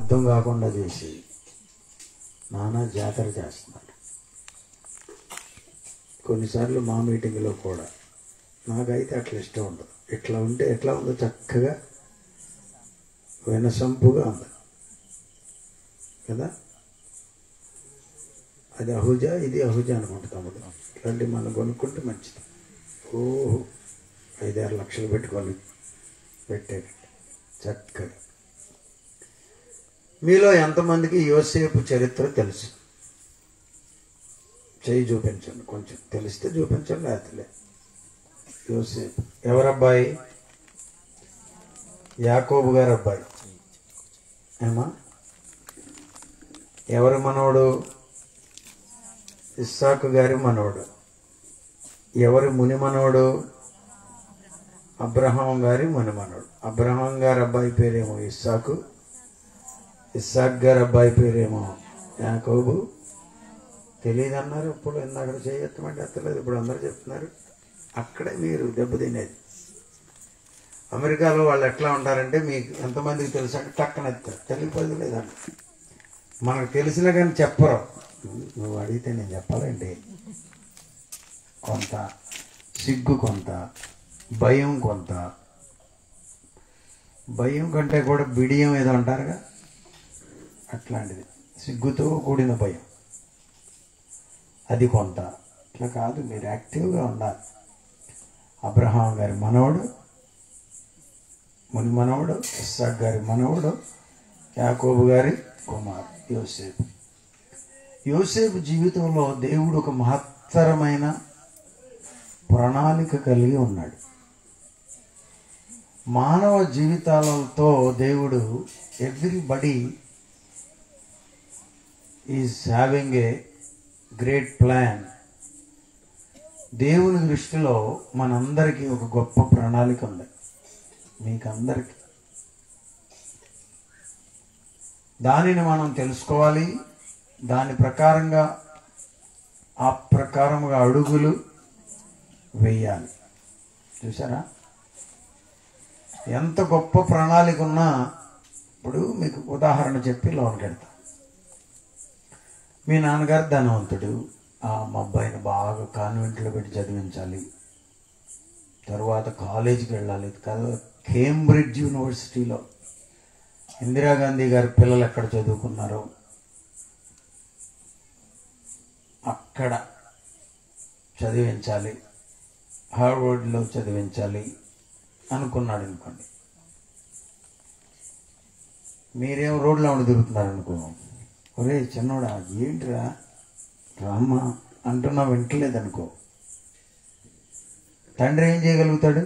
అర్థం కాకుండా చేసి నానా జాతర చేస్తున్నారు కొన్నిసార్లు మా మీటింగ్లో కూడా నాకైతే అట్లా ఇష్టం ఉండదు ఇట్లా ఉంటే ఎట్లా ఉందో చక్కగా వినసంపుగా ఉంది కదా అది అహుజా ఇది అహుజా అనుకుంటా తమ్ముడు ఇట్లాంటి మనం కొనుక్కుంటే మంచిది ఓహో ఐదారు లక్షలు పెట్టుకొని పెట్టాడు చక్కగా మీలో ఎంతమందికి యోసేపు చరిత్ర తెలుసు చేయి చూపించండి కొంచెం తెలిస్తే చూపించండి లేకపోతే యోసేపు ఎవరబ్బాయి యాకోబు గారు అబ్బాయి ఏమా ఎవరి మనవడు ఇస్సాకు గారి మనవడు ఎవరి ముని మనవడు అబ్రహాం గారి ముని మనవడు అబ్రహాం గారి అబ్బాయి పేరేమో ఇస్సాకు ఇస్సాక్ గారి అబ్బాయి పేరేమో యాకోబు తెలియదన్నారు ఇప్పుడు ఇందాక చేయొత్తమంటే ఎత్తలేదు ఇప్పుడు అందరూ చెప్తున్నారు అక్కడే మీరు దెబ్బతినేది అమెరికాలో వాళ్ళు ఎట్లా ఉంటారంటే మీకు ఎంతమందికి తెలుసు అంటే టక్కన ఎత్తారు తెలియపోదు లేదండి మనకు తెలిసినా కానీ చెప్పరు నువ్వు అడిగితే నేను చెప్పాలండి కొంత సిగ్గు కొంత భయం కొంత భయం కంటే కూడా బిడియం ఏదో అంటారుగా అట్లాంటిది సిగ్గుతో కూడిన భయం అది కొంత ఇట్లా కాదు మీరు యాక్టివ్గా ఉండాలి అబ్రహాం గారి మనవడు ముని మనవడు ఇస్సాక్ గారి మనవడు యాకోబు గారి కుమార్ యోసేపు యోసేపు జీవితంలో దేవుడు ఒక మహత్తరమైన ప్రణాళిక కలిగి ఉన్నాడు మానవ జీవితాలతో దేవుడు everybody is having a great plan దేవుని దృష్టిలో మనందరికీ ఒక గొప్ప ప్రణాళిక ఉంది మీకందరికీ దానిని మనం తెలుసుకోవాలి దాని ప్రకారంగా ఆ ప్రకారముగా అడుగులు వేయాలి చూసారా ఎంత గొప్ప ప్రణాళిక ఉన్నా ఇప్పుడు మీకు ఉదాహరణ చెప్పి లోనికి వెళ్తా మీ నాన్నగారు ధనవంతుడు ఆ మా అబ్బాయిని బాగా కాన్వెంట్లో పెట్టి చదివించాలి తర్వాత కాలేజీకి వెళ్ళాలి కదా కేంబ్రిడ్జ్ యూనివర్సిటీలో ఇందిరాగాంధీ గారి పిల్లలు ఎక్కడ చదువుకున్నారో అక్కడ చదివించాలి హార్వర్డ్లో చదివించాలి అనుకున్నాడు అనుకోండి మీరేం రోడ్లో ఉండి తిరుగుతున్నారు అనుకో ఒరే చిన్నోడా ఏంటిరా రామ్మ అంటున్నా వింటలేదనుకో తండ్రి ఏం చేయగలుగుతాడు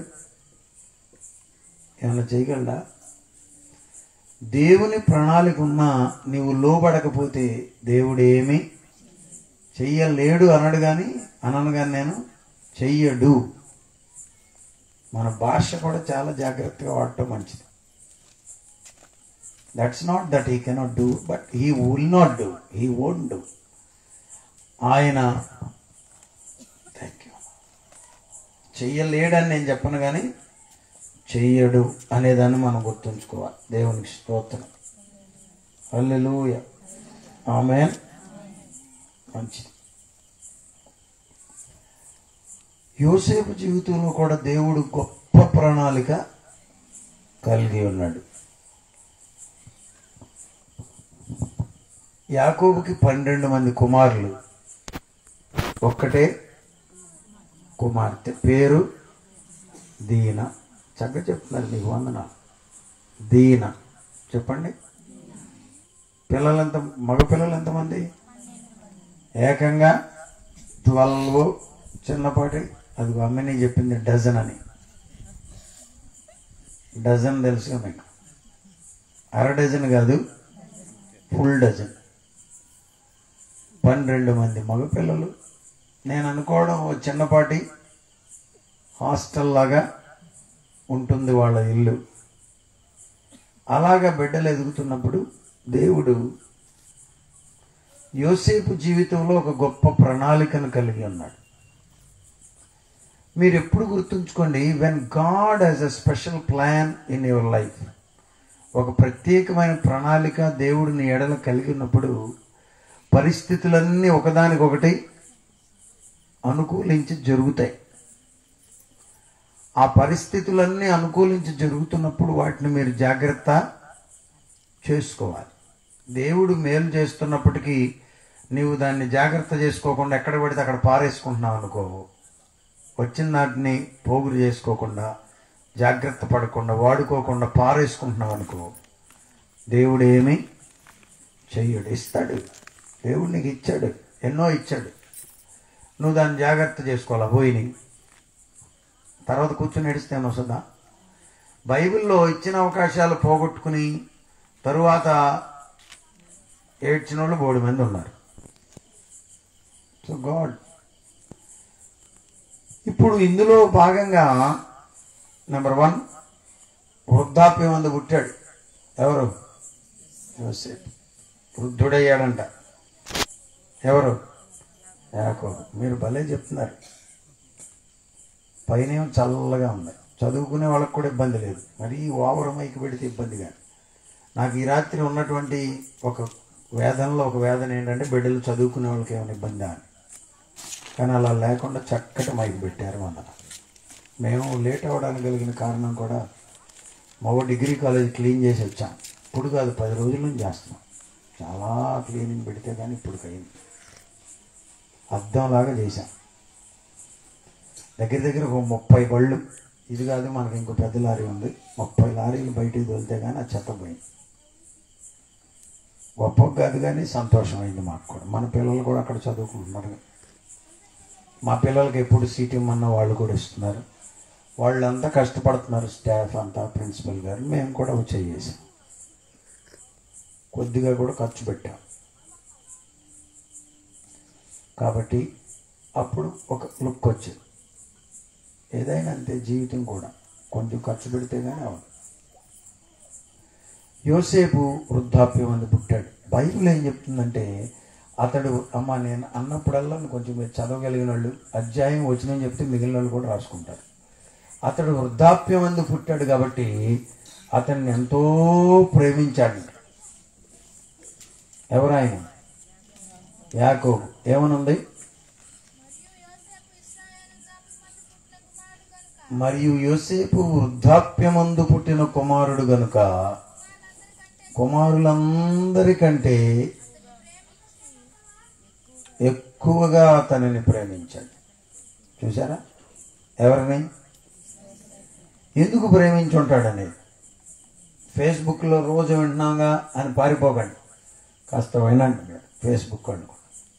ఏమైనా చేయగలడా దేవుని ప్రణాళిక ఉన్నా నీవు లోబడకపోతే దేవుడు ఏమి చెయ్యలేడు అనడు కానీ అనను కానీ నేను చెయ్యడు మన భాష కూడా చాలా జాగ్రత్తగా వాడటం మంచిది that's not that he cannot do but he will not do he won't do ఆయన థ్యాంక్ యూ చెయ్యలేడని నేను చెప్పను కానీ చెయ్యడు అనేదాన్ని మనం గుర్తుంచుకోవాలి దేవునికి స్తోత్రం హల్లెలూయ ఆమె మంచిది యోసేపు జీవితంలో కూడా దేవుడు గొప్ప ప్రణాళిక కలిగి ఉన్నాడు యాకోబుకి పన్నెండు మంది కుమారులు ఒక్కటే కుమార్తె పేరు దీన చక్కగా చెప్తున్నారు మీకు వందన దీన చెప్పండి పిల్లలంత మగ పిల్లలు ఎంతమంది ఏకంగా ట్వెల్వ్ చిన్నపాటి అది అమ్మని చెప్పింది డజన్ అని డజన్ తెలుసుగా మీకు అర డజన్ కాదు ఫుల్ డజన్ పన్నెండు మంది మగపిల్లలు నేను అనుకోవడం ఓ చిన్నపాటి హాస్టల్ లాగా ఉంటుంది వాళ్ళ ఇల్లు అలాగా బిడ్డలు ఎదుగుతున్నప్పుడు దేవుడు యోసేపు జీవితంలో ఒక గొప్ప ప్రణాళికను కలిగి ఉన్నాడు మీరు ఎప్పుడు గుర్తుంచుకోండి when God has a special plan in your life ఒక ప్రత్యేకమైన ప్రణాళిక దేవుడు నీ ఎడల కలిగి ఉన్నప్పుడు పరిస్థితులన్నీ ఒకదానికొకటి అనుకూలించి జరుగుతాయి ఆ పరిస్థితులన్నీ అనుకూలించి జరుగుతున్నప్పుడు వాటిని మీరు జాగ్రత్త చేసుకోవాలి దేవుడు మేలు చేస్తున్నప్పటికీ నీవు దాన్ని జాగ్రత్త చేసుకోకుండా ఎక్కడ పడితే అక్కడ పారేసుకుంటున్నావు అనుకో వచ్చిన వాటిని పోగురు చేసుకోకుండా జాగ్రత్త పడకుండా వాడుకోకుండా పారేసుకుంటున్నావు అనుకో దేవుడు ఏమి చెయ్యడు ఇస్తాడు దేవుడు నీకు ఇచ్చాడు ఎన్నో ఇచ్చాడు నువ్వు దాన్ని జాగ్రత్త చేసుకోవాలా పోయినాయి తర్వాత కూర్చొని ఏడిస్తే వస్తుందా బైబిల్లో ఇచ్చిన అవకాశాలు పోగొట్టుకుని తరువాత ఏడ్చిన వాళ్ళు బోడు మంది ఉన్నారు సో గాడ్ ఇప్పుడు ఇందులో భాగంగా నెంబర్ వన్ వృద్ధాప్యం అందు పుట్టాడు ఎవరు యోసేపు వృద్ధుడయ్యాడంట ఎవరు యాకోబు మీరు భలే చెప్తున్నారు పైన ఏమో చల్లగా ఉంది చదువుకునే వాళ్ళకి కూడా ఇబ్బంది లేదు మరీ ఓవర్ మైకి పెడితే ఇబ్బందిగా నాకు ఈ రాత్రి ఉన్నటువంటి ఒక వేదనలో ఒక వేదన ఏంటంటే బిడ్డలు చదువుకునే వాళ్ళకి ఏమైనా ఇబ్బంది అని కానీ అలా లేకుండా చక్కటి మైక్ పెట్టారు మన మేము లేట్ అవ్వడానికి కలిగిన కారణం కూడా మగ డిగ్రీ కాలేజ్ క్లీన్ చేసి వచ్చాం ఇప్పుడు కాదు పది రోజుల నుంచి చేస్తున్నాం చాలా క్లీనింగ్ పెడితే కానీ ఇప్పుడు అయింది అద్దంలాగా చేశాం దగ్గర దగ్గర ఒక ముప్పై బళ్ళు ఇది కాదు మనకి ఇంకో పెద్ద లారీ ఉంది ముప్పై లారీలు బయటికి తోలితే కానీ ఆ చెత్త పోయింది గొప్ప కాదు కానీ సంతోషమైంది మాకు కూడా మన పిల్లలు కూడా అక్కడ చదువుకుంటున్నారు మా పిల్లలకి ఎప్పుడు సీట్ ఇమ్మన్నా వాళ్ళు కూడా ఇస్తున్నారు వాళ్ళంతా కష్టపడుతున్నారు స్టాఫ్ అంతా ప్రిన్సిపల్ గారు మేము కూడా చేసాం కొద్దిగా కూడా ఖర్చు పెట్టాం కాబట్టి అప్పుడు ఒక లుక్ వచ్చింది ఏదైనా అంతే జీవితం కూడా కొంచెం ఖర్చు పెడితే కానీ అవదు యోసేపు వృద్ధాప్యం అని పుట్టాడు బైబిల్ ఏం చెప్తుందంటే అతడు అమ్మ నేను అన్నప్పుడల్లా కొంచెం మీరు చదవగలిగిన వాళ్ళు అధ్యాయం వచ్చిన చెప్తే మిగిలిన వాళ్ళు కూడా రాసుకుంటారు అతడు వృద్ధాప్యం అందు పుట్టాడు కాబట్టి అతన్ని ఎంతో ప్రేమించాడు ఎవరు ఆయన యాకోబు ఏమనుంది మరియు యోసేపు వృద్ధాప్యమందు పుట్టిన కుమారుడు గనుక కుమారులందరికంటే ఎక్కువగా అతనిని ప్రేమించాడు చూసారా ఎవరిని ఎందుకు ప్రేమించుంటాడని ఫేస్బుక్లో రోజు వింటున్నాగా అని పారిపోకండి కాస్త వినండి ఫేస్బుక్ అనుకో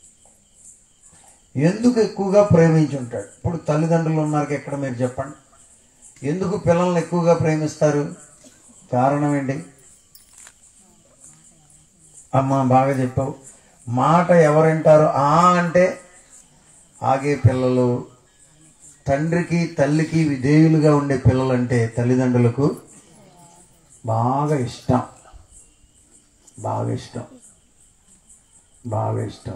ఎందుకు ఎక్కువగా ప్రేమించుంటాడు ఇప్పుడు తల్లిదండ్రులు ఉన్నారు ఎక్కడ మీరు చెప్పండి ఎందుకు పిల్లల్ని ఎక్కువగా ప్రేమిస్తారు కారణం ఏంటి అమ్మ బాగా చెప్పావు మాట ఎవరంటారు ఆ అంటే ఆగే పిల్లలు తండ్రికి తల్లికి విధేయులుగా ఉండే పిల్లలంటే తల్లిదండ్రులకు బాగా ఇష్టం బాగా ఇష్టం బాగా ఇష్టం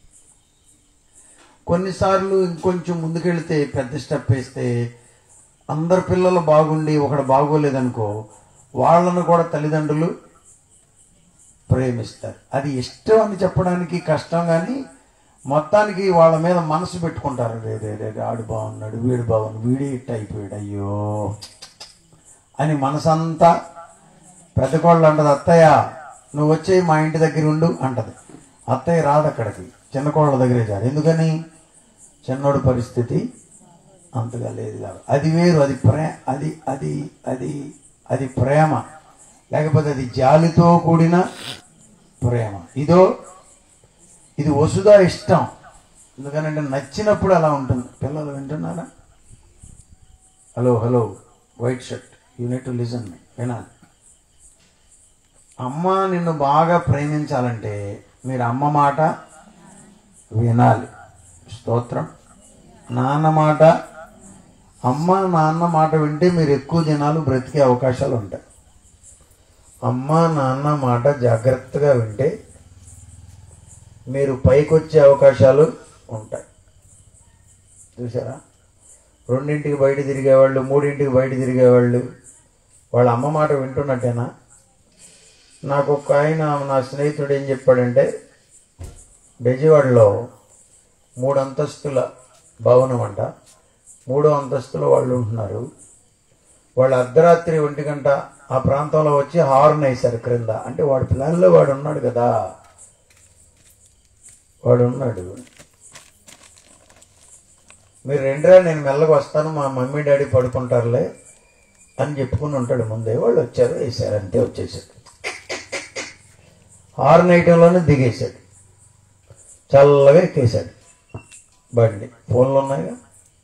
కొన్నిసార్లు ఇంకొంచెం ముందుకెళ్తే పెద్ద స్టెప్ వేస్తే అందరు పిల్లలు బాగుండి ఒకడు బాగోలేదనుకో వాళ్ళను కూడా తల్లిదండ్రులు ప్రేమిస్తారు అది ఇష్టం అని చెప్పడానికి కష్టం కానీ మొత్తానికి వాళ్ళ మీద మనసు పెట్టుకుంటారు రే రే రే ఆడు బాగున్నాడు వీడు బాగున్నాడు వీడి ఇట్ట అయిపోయాడు అయ్యో అని మనసంతా పెద్ద కోళ్ళు అంటది అత్తయ్య నువ్వు వచ్చే మా ఇంటి దగ్గర ఉండు అంటది అత్తయ్య రాదు అక్కడికి చిన్న కోళ్ళ దగ్గరే చాలు ఎందుకని చిన్నోడి పరిస్థితి అంతగా లేదు కాబట్టి అది వేరు అది ప్రే అది అది అది అది ప్రేమ లేకపోతే అది జాలితో కూడిన ప్రేమ ఇదో ఇది వసుదా ఇష్టం ఎందుకనంటే నచ్చినప్పుడు అలా ఉంటుంది పిల్లలు వింటున్నారా hello hello white shirt unit to listen వినాలి అమ్మ నిన్ను బాగా ప్రేమించాలంటే మీరు అమ్మ మాట వినాలి స్తోత్రం నాన్న మాట అమ్మ నాన్న మాట వింటే మీరు ఎక్కువ జనాలు బ్రతికే అవకాశాలు ఉంటాయి అమ్మ నాన్న మాట జాగ్రత్తగా వింటే మీరు పైకొచ్చే అవకాశాలు ఉంటాయి చూసారా రెండింటికి బయట తిరిగేవాళ్ళు మూడింటికి బయట తిరిగేవాళ్ళు వాళ్ళ అమ్మ మాట వింటున్నట్టేనా నాకు ఒక ఆయన నా స్నేహితుడు ఏం చెప్పాడంటే బెజవాడలో మూడు అంతస్తుల భవనం అంట మూడో అంతస్తులో వాళ్ళు ఉంటున్నారు వాళ్ళు అర్ధరాత్రి ఒంటి గంట ఆ ప్రాంతంలో వచ్చి హార్న్ వేశారు క్రింద అంటే వాడి ప్లాన్లో వాడు ఉన్నాడు కదా వాడు ఉన్నాడు మీరు రెండురా నేను మెల్లగా వస్తాను మా మమ్మీ డాడీ పడుకుంటారులే అని చెప్పుకుని ఉంటాడు ముందే వాళ్ళు వచ్చారు వేసారు అంతే వచ్చేసాడు హార్న్ ఐటంలోనే దిగేశాడు చల్లగా ఎక్కేశాడు బండి ఫోన్లు ఉన్నాయిగా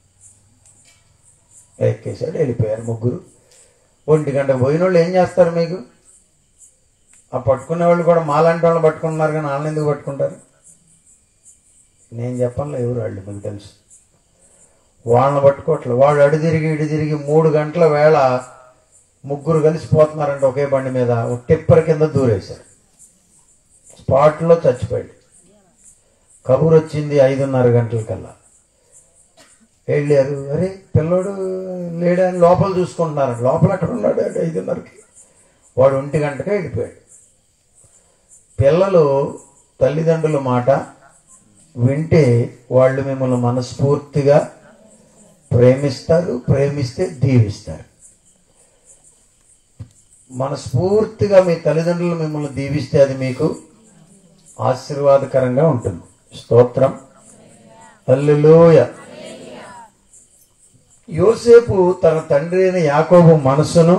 ఎక్కేశాడు వెళ్ళిపోయారు ముగ్గురు ఒంటి గంట పోయిన వాళ్ళు ఏం చేస్తారు మీకు ఆ పట్టుకునే వాళ్ళు కూడా మాలాంటి వాళ్ళు పట్టుకున్నారు కానీ వాళ్ళని ఎందుకు పట్టుకుంటారు నేను చెప్పనులే ఎవరు వాళ్ళు మీకు తెలుసు వాళ్ళని పట్టుకోవట్లేదు వాడు అడు తిరిగి ఇటు తిరిగి మూడు గంటల వేళ ముగ్గురు కలిసిపోతున్నారంటే ఒకే బండి మీద ఒక టిప్పర్ కింద దూరేశారు స్పాట్లో చచ్చిపోయాడు కబురు వచ్చింది ఐదున్నర గంటల కల్లా వెళ్ళారు అరే పిల్లోడు లేడని లోపల చూసుకుంటున్నారు లోపల అక్కడ ఉన్నాడు అంటే ఐదున్నరకి వాడు ఒంటి గంటకే వెళ్ళిపోయాడు పిల్లలు తల్లిదండ్రుల మాట వింటే వాళ్ళు మిమ్మల్ని మనస్ఫూర్తిగా ప్రేమిస్తారు ప్రేమిస్తే దీవిస్తారు మనస్ఫూర్తిగా మీ తల్లిదండ్రులు మిమ్మల్ని దీవిస్తే అది మీకు ఆశీర్వాదకరంగా ఉంటుంది స్తోత్రం అల్లెలూయ యోసేపు తన తండ్రి అయిన యాకోబు మనసును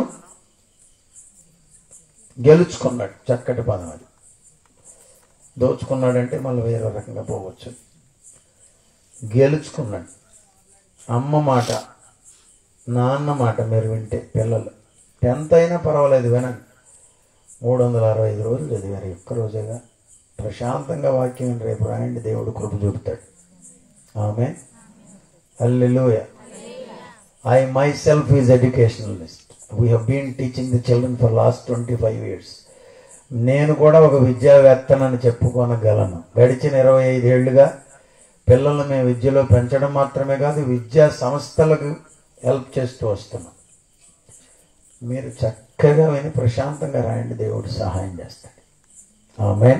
గెలుచుకున్నాడు చక్కటి పదం అది దోచుకున్నాడంటే మళ్ళీ వేరే రకంగా పోవచ్చు గెలుచుకున్నాడు అమ్మ మాట నాన్న మాట మీరు వింటే పిల్లలు టెన్త్ అయినా పర్వాలేదు వినండి మూడు వందల అరవై ఐదు రోజులు చదివారు ఒక్క రోజేగా ప్రశాంతంగా వాక్యం రేపు రాయండి దేవుడు కృప చూపుతాడు ఆమె అల్లెలూయ I myself is educationalist we have been teaching the children for last twenty five years నేను కూడా ఒక విద్యావేత్తనని చెప్పుకోనగలను గడిచిన ఇరవై ఐదేళ్లుగా పిల్లల్ని మేము విద్యలో పెంచడం మాత్రమే కాదు విద్యా సంస్థలకు హెల్ప్ చేస్తూ వస్తున్నాం మీరు చక్కగా విని ప్రశాంతంగా రాయండి దేవుడు సహాయం చేస్తాడు ఆమె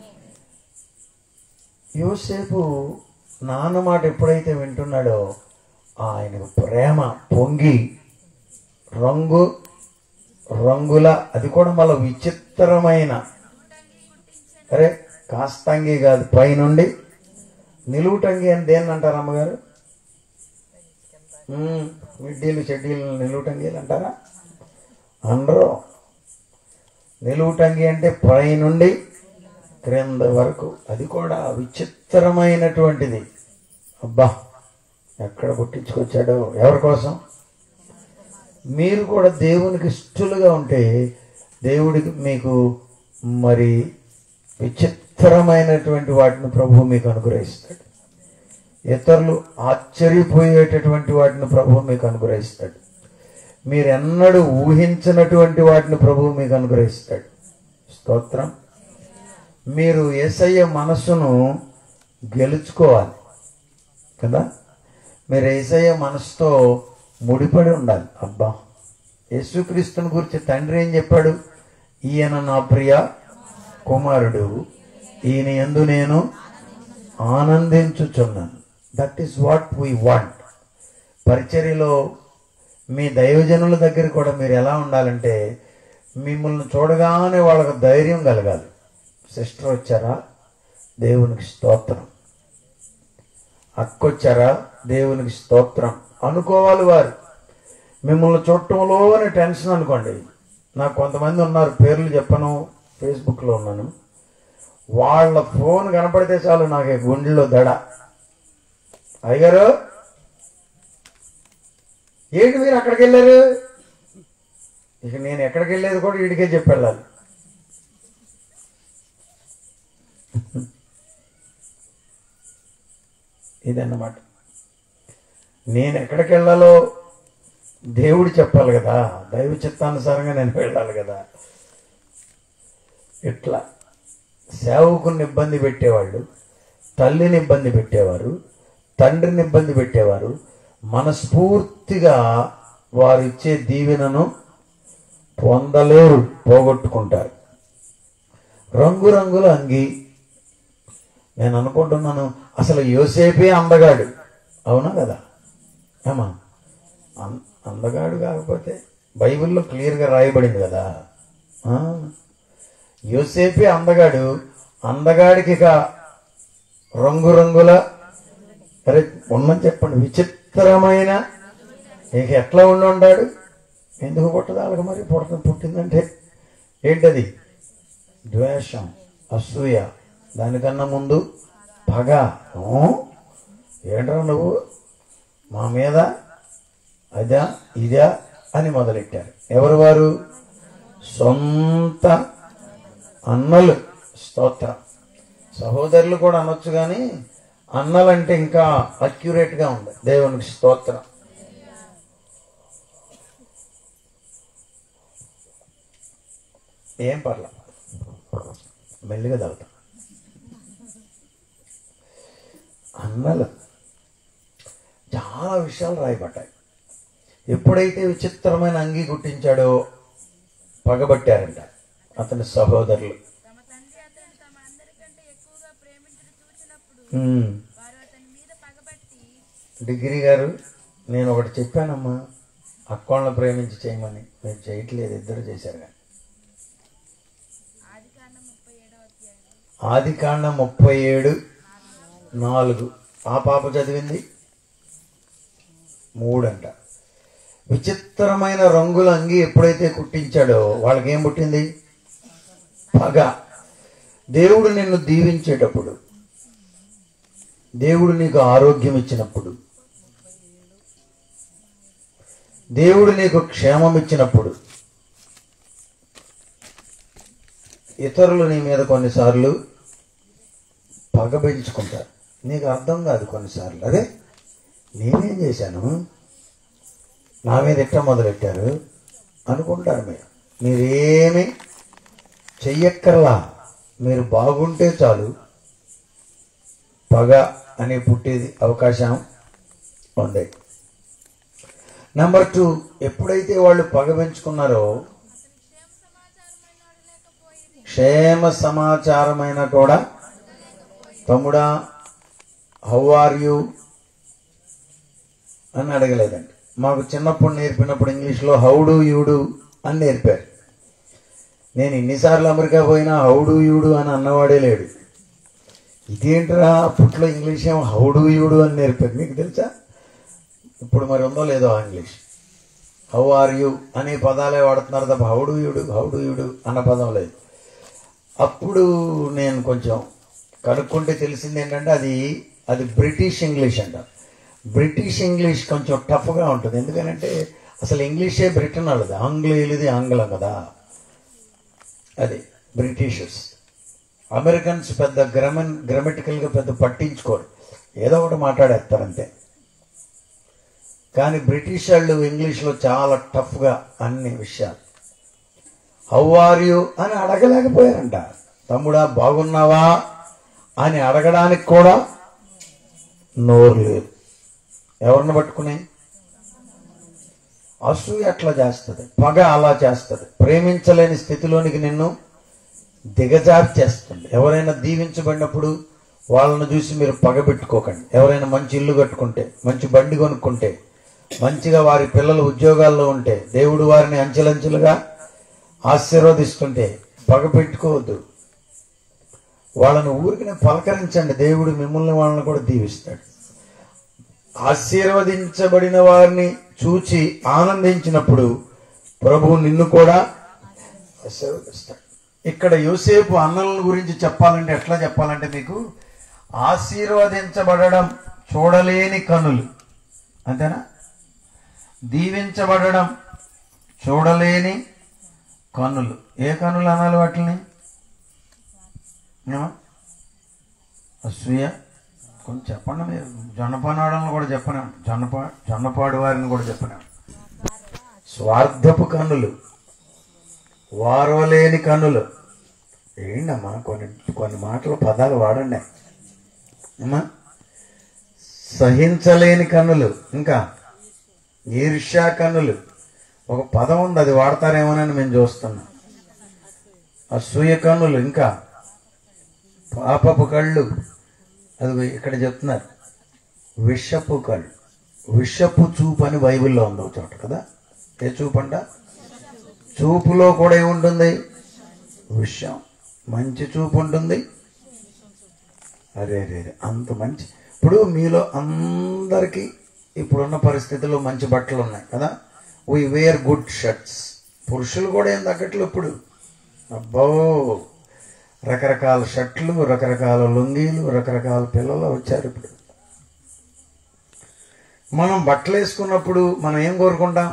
యోసేపు నాన్న మాట ఎప్పుడైతే వింటున్నాడో ఆయన ప్రేమ పొంగి రంగు రంగుల అది కూడా మళ్ళీ విచిత్రమైన అరే కాస్తంగి కాదు పైనుండి నిలువుటంగి అని దేన్ని అంటారు అమ్మగారు మ్మ్, మిడ్డీలు చెడ్డీలు నిలువుటంగీలు అంటారా అనరు నిలువుటంగి అంటే పైనుండి క్రింద వరకు అది కూడా విచిత్రమైనటువంటిది అబ్బా ఎక్కడ పుట్టించుకొచ్చాడో ఎవరి కోసం మీరు కూడా దేవునికి ఇష్టలుగా ఉంటే దేవుడికి మీకు మరి విచిత్రమైనటువంటి వాటిని ప్రభు మీకు అనుగ్రహిస్తాడు ఇతరులు ఆశ్చర్యపోయేటటువంటి వాటిని ప్రభు మీకు అనుగ్రహిస్తాడు మీరెన్నడూ ఊహించినటువంటి వాటిని ప్రభు మీకు అనుగ్రహిస్తాడు స్తోత్రం మీరు ఏసయ్య మనస్సును గెలుచుకోవాలి కదా మీరు ఏసయ్య మనసుతో ముడిపడి ఉండాలి అబ్బా యేసుక్రీస్తుని గురించి తండ్రి ఏం చెప్పాడు ఈయన నా ప్రియ కుమారుడు ఈయన ఎందు నేను ఆనందించుచున్నాను that is what we want పరిచర్యలో మీ దైవజనుల దగ్గర కూడా మీరు ఎలా ఉండాలంటే మిమ్మల్ని చూడగానే వాళ్ళకు ధైర్యం కలగాలి సిస్టర్ వచ్చారా దేవునికి స్తోత్రం అక్కొచ్చారా దేవునికి స్తోత్రం అనుకోవాలి వారు మిమ్మల్ని చూడటంలోనే టెన్షన్ అనుకోండి నాకు కొంతమంది ఉన్నారు పేర్లు చెప్పను ఫేస్బుక్లో ఉన్నాను వాళ్ళ ఫోన్ కనపడితే చాలు నాకు గుండెల్లో దడ అయ్యారు ఏంటి మీరు అక్కడికి వెళ్ళారు ఇక నేను ఎక్కడికి వెళ్ళేది కూడా వీడికే చెప్పి వెళ్ళాలి ఇదన్నమాట నేను ఎక్కడికి వెళ్ళాలో దేవుడు చెప్పాలి కదా దైవ చిత్తానుసారంగా నేను వెళ్ళాలి కదా ఇట్లా సేవకుని ఇబ్బంది పెట్టేవాళ్ళు తల్లిని ఇబ్బంది పెట్టేవారు తండ్రిని ఇబ్బంది పెట్టేవారు మనస్ఫూర్తిగా వారు ఇచ్చే దీవెనను పొందలేరు పోగొట్టుకుంటారు రంగురంగుల అంగి నేను అనుకుంటున్నాను అసలు యోసేపే అందగాడు అవునా కదా ఏమా అం- అందగాడు కాకపోతే బైబిల్లో క్లియర్గా రాయబడింది కదా ఆ? యోసేపే అందగాడు అందగాడికి ఇక రంగురంగుల అరే ఉన్నని చెప్పండి విచిత్రమైన ఇక ఎట్లా ఉండి ఉంటాడు ఎందుకు పుట్టదు వాళ్ళకి మరి పుట్ట పుట్టిందంటే ఏంటది ద్వేషం అసూయ దానికన్నా ముందు పగ ఊ? ఏంట్రా నువ్వు మా మీద అదా ఇదా అని మొదలెట్టారు ఎవరు వారు సొంత అన్నలు స్తోత్రం సహోదరులు కూడా అనొచ్చు కానీ అన్నలంటే ఇంకా అక్యురేట్ గా ఉంది దేవునికి స్తోత్రం ఏం పర్ల మెల్లిగా తాగుతాం అన్నలు చాలా విషయాలు రాయబడ్డాయి ఎప్పుడైతే విచిత్రమైన అంగీ గుట్టించాడో పగబట్టారంట అతని సహోదరులు తమ తండ్రి అతను తమ అందరికంటే ఎక్కువగా ప్రేమించడం చూసినప్పుడు ఉమ్. వారు అతని మీద పగబట్టి డిగ్రీ గారు నేను ఒకటి చెప్పానమ్మా అక్కోళ్ళని ప్రేమించి చేయమని మీరు చేయట్లేదు ఇద్దరు చేశారు కానీ ఆది కాండం ముప్పై ఏడవ అధ్యాయం ఆది కాండ ముప్పై ఏడు నాలుగు ఆ పాప చదివింది మూడంట విచిత్రమైన రంగుల అంగి ఎప్పుడైతే కుట్టించాడో వాళ్ళకి ఏం పుట్టింది పగ దేవుడు నిన్ను దీవించేటప్పుడు దేవుడు నీకు ఆరోగ్యం ఇచ్చినప్పుడు దేవుడు నీకు క్షేమం ఇచ్చినప్పుడు ఇతరులు నీ మీద కొన్నిసార్లు పగ పెంచుకుంటారు నీకు అర్థం కాదు కొన్నిసార్లు అదే నేనేం చేశాను నా మీద ఎట్ట మొదలెట్టారు అనుకుంటారు మీరు మీరేమి చెయ్యక్కర్లా మీరు బాగుంటే చాలు పగ అనే పుట్టేది అవకాశం ఉంది నెంబర్ టూ ఎప్పుడైతే వాళ్ళు పగ పెంచుకున్నారో క్షేమ సమాచారమైన కూడా తమ్ముడా హౌ ఆర్ యూ అని అడగలేదండి మాకు చిన్నప్పుడు నేర్పినప్పుడు ఇంగ్లీష్లో హౌడు యూడు అని నేర్పారు నేను ఎన్నిసార్లు అమెరికా పోయినా హౌడు యూడు అని అన్నవాడే లేడు ఇదేంట్రా అప్పట్లో ఇంగ్లీష్ ఏమో హౌడు యూడు అని నేర్పారు మీకు తెలుసా ఇప్పుడు మరి ఉందో లేదో ఆ ఇంగ్లీష్ హౌ ఆర్ యూ అనే పదాలే వాడుతున్నారు తప్ప హౌడు యూడు హౌడు యూడు అన్న పదం లేదు అప్పుడు నేను కొంచెం కనుక్కుంటే తెలిసింది ఏంటంటే అది అది బ్రిటిష్ ఇంగ్లీష్ అంట బ్రిటిష్ ఇంగ్లీష్ కొంచెం టఫ్గా ఉంటుంది ఎందుకంటే అసలు ఇంగ్లీషే బ్రిటన్ వాళ్ళది ఆంగ్లేయులది ఆంగ్లం కదా అది బ్రిటిషర్స్ అమెరికన్స్ పెద్ద గ్రమన్ గ్రామటికల్గా పెద్ద పట్టించుకోరు ఏదో ఒకటి మాట్లాడేస్తారు అంతే కానీ బ్రిటిష్ వాళ్ళు ఇంగ్లీష్లో చాలా టఫ్గా అన్ని విషయాలు హౌ ఆర్ యు అని అడగలేకపోయారంట తమ్ముడా బాగున్నావా అని అడగడానికి కూడా నోరు లేదు ఎవరిని పట్టుకుని అసూయ అట్లా చేస్తుంది పగ అలా చేస్తుంది ప్రేమించలేని స్థితిలోనికి నిన్ను దిగజార్చేస్తుంది ఎవరైనా దీవించబడినప్పుడు వాళ్ళని చూసి మీరు పగ పెట్టుకోకండి ఎవరైనా మంచి ఇల్లు కట్టుకుంటే మంచి బండి కొనుక్కుంటే మంచిగా వారి పిల్లలు ఉద్యోగాల్లో ఉంటే దేవుడు వారిని అంచెలంచెలుగా ఆశీర్వదిస్తుంటే పగ పెట్టుకోవద్దు వాళ్ళని ఊరికి పలకరించండి దేవుడు మిమ్మల్ని వాళ్ళని కూడా దీవిస్తాడు ఆశీర్వదించబడిన వారిని చూచి ఆనందించినప్పుడు ప్రభువు నిన్ను కూడా ఆశీర్వదిస్తాడు ఇక్కడ యోసేపు అన్నల గురించి చెప్పాలంటే ఎట్లా చెప్పాలంటే మీకు ఆశీర్వదించబడడం చూడలేని కనులు అంతేనా దీవించబడడం చూడలేని కన్నులు ఏ కన్నులు అనాలి వాటిని ఏమా? అసూయ కొంచెం చెప్పండి మీరు జొన్నపనాడలను కూడా చెప్పనే జొన్నపా జొన్నపాడు వారిని కూడా చెప్పనే స్వార్థపు కన్నులు వారవలేని కన్నులు ఏంటమ్మా కొన్ని కొన్ని మాటలు పదాలు వాడండి అమ్మా సహించలేని కన్నులు ఇంకా ఈర్ష్యా కన్నులు ఒక పదం ఉంది అది వాడతారేమోనని మేము చూస్తున్నాం అసూయ కన్నులు ఇంకా పాపపు కళ్ళు అది ఇక్కడ చెప్తున్నారు విషపు కళ్ళు విషపు చూపు అని బైబిల్లో ఉంది ఒక చోట కదా ఏ చూపు అంట చూపులో కూడా ఏముంటుంది విషం మంచి చూపు ఉంటుంది అరే అరే అరే అంత మంచి ఇప్పుడు మీలో అందరికీ ఇప్పుడున్న పరిస్థితుల్లో మంచి బట్టలు ఉన్నాయి కదా వీ వేర్ గుడ్ షర్ట్స్ పురుషులు కూడా ఏం తగ్గట్లు ఇప్పుడు అబ్బో రకరకాల షర్ట్లు రకరకాల లుంగీలు రకరకాల పిల్లలు వచ్చారు ఇప్పుడు మనం బట్టలు వేసుకున్నప్పుడు మనం ఏం కోరుకుంటాం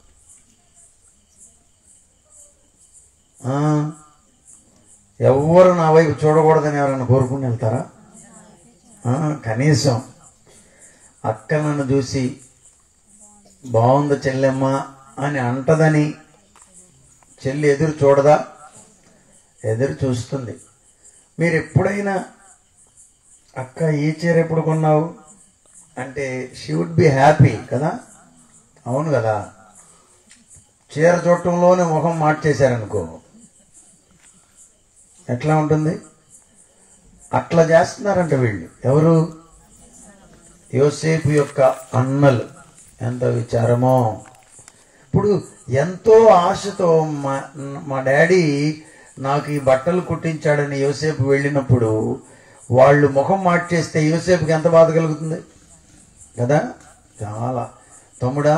ఆ, ఎవ్వరు నా వైపు చూడకూడదని ఎవరైనా కోరుకుని వెళ్తారా ఆ, కనీసం అక్క నన్ను చూసి బాగుంది చెల్లెమ్మ అని అంటదని చెల్లి ఎదురు చూడదా ఎదురు చూస్తుంది మీరు ఎప్పుడైనా అక్క ఈ చీర ఎప్పుడు కొన్నావు అంటే షీ వుడ్ బి హ్యాపీ కదా అవును కదా చీర చూడటంలోనే ముఖం మార్చేశారనుకో ఎట్లా ఉంటుంది అట్లా చేస్తున్నారంట వీళ్ళు ఎవరు యోసేపు యొక్క అన్నలు ఎంత విచారమో ఇప్పుడు ఎంతో ఆశతో మా మా డాడీ నాకు ఈ బట్టలు కుట్టించాడని యోసేపు వెళ్ళినప్పుడు వాళ్ళు ముఖం మార్చేస్తే యోసేపుకి ఎంత బాధ కలుగుతుంది కదా చాలా తమ్ముడా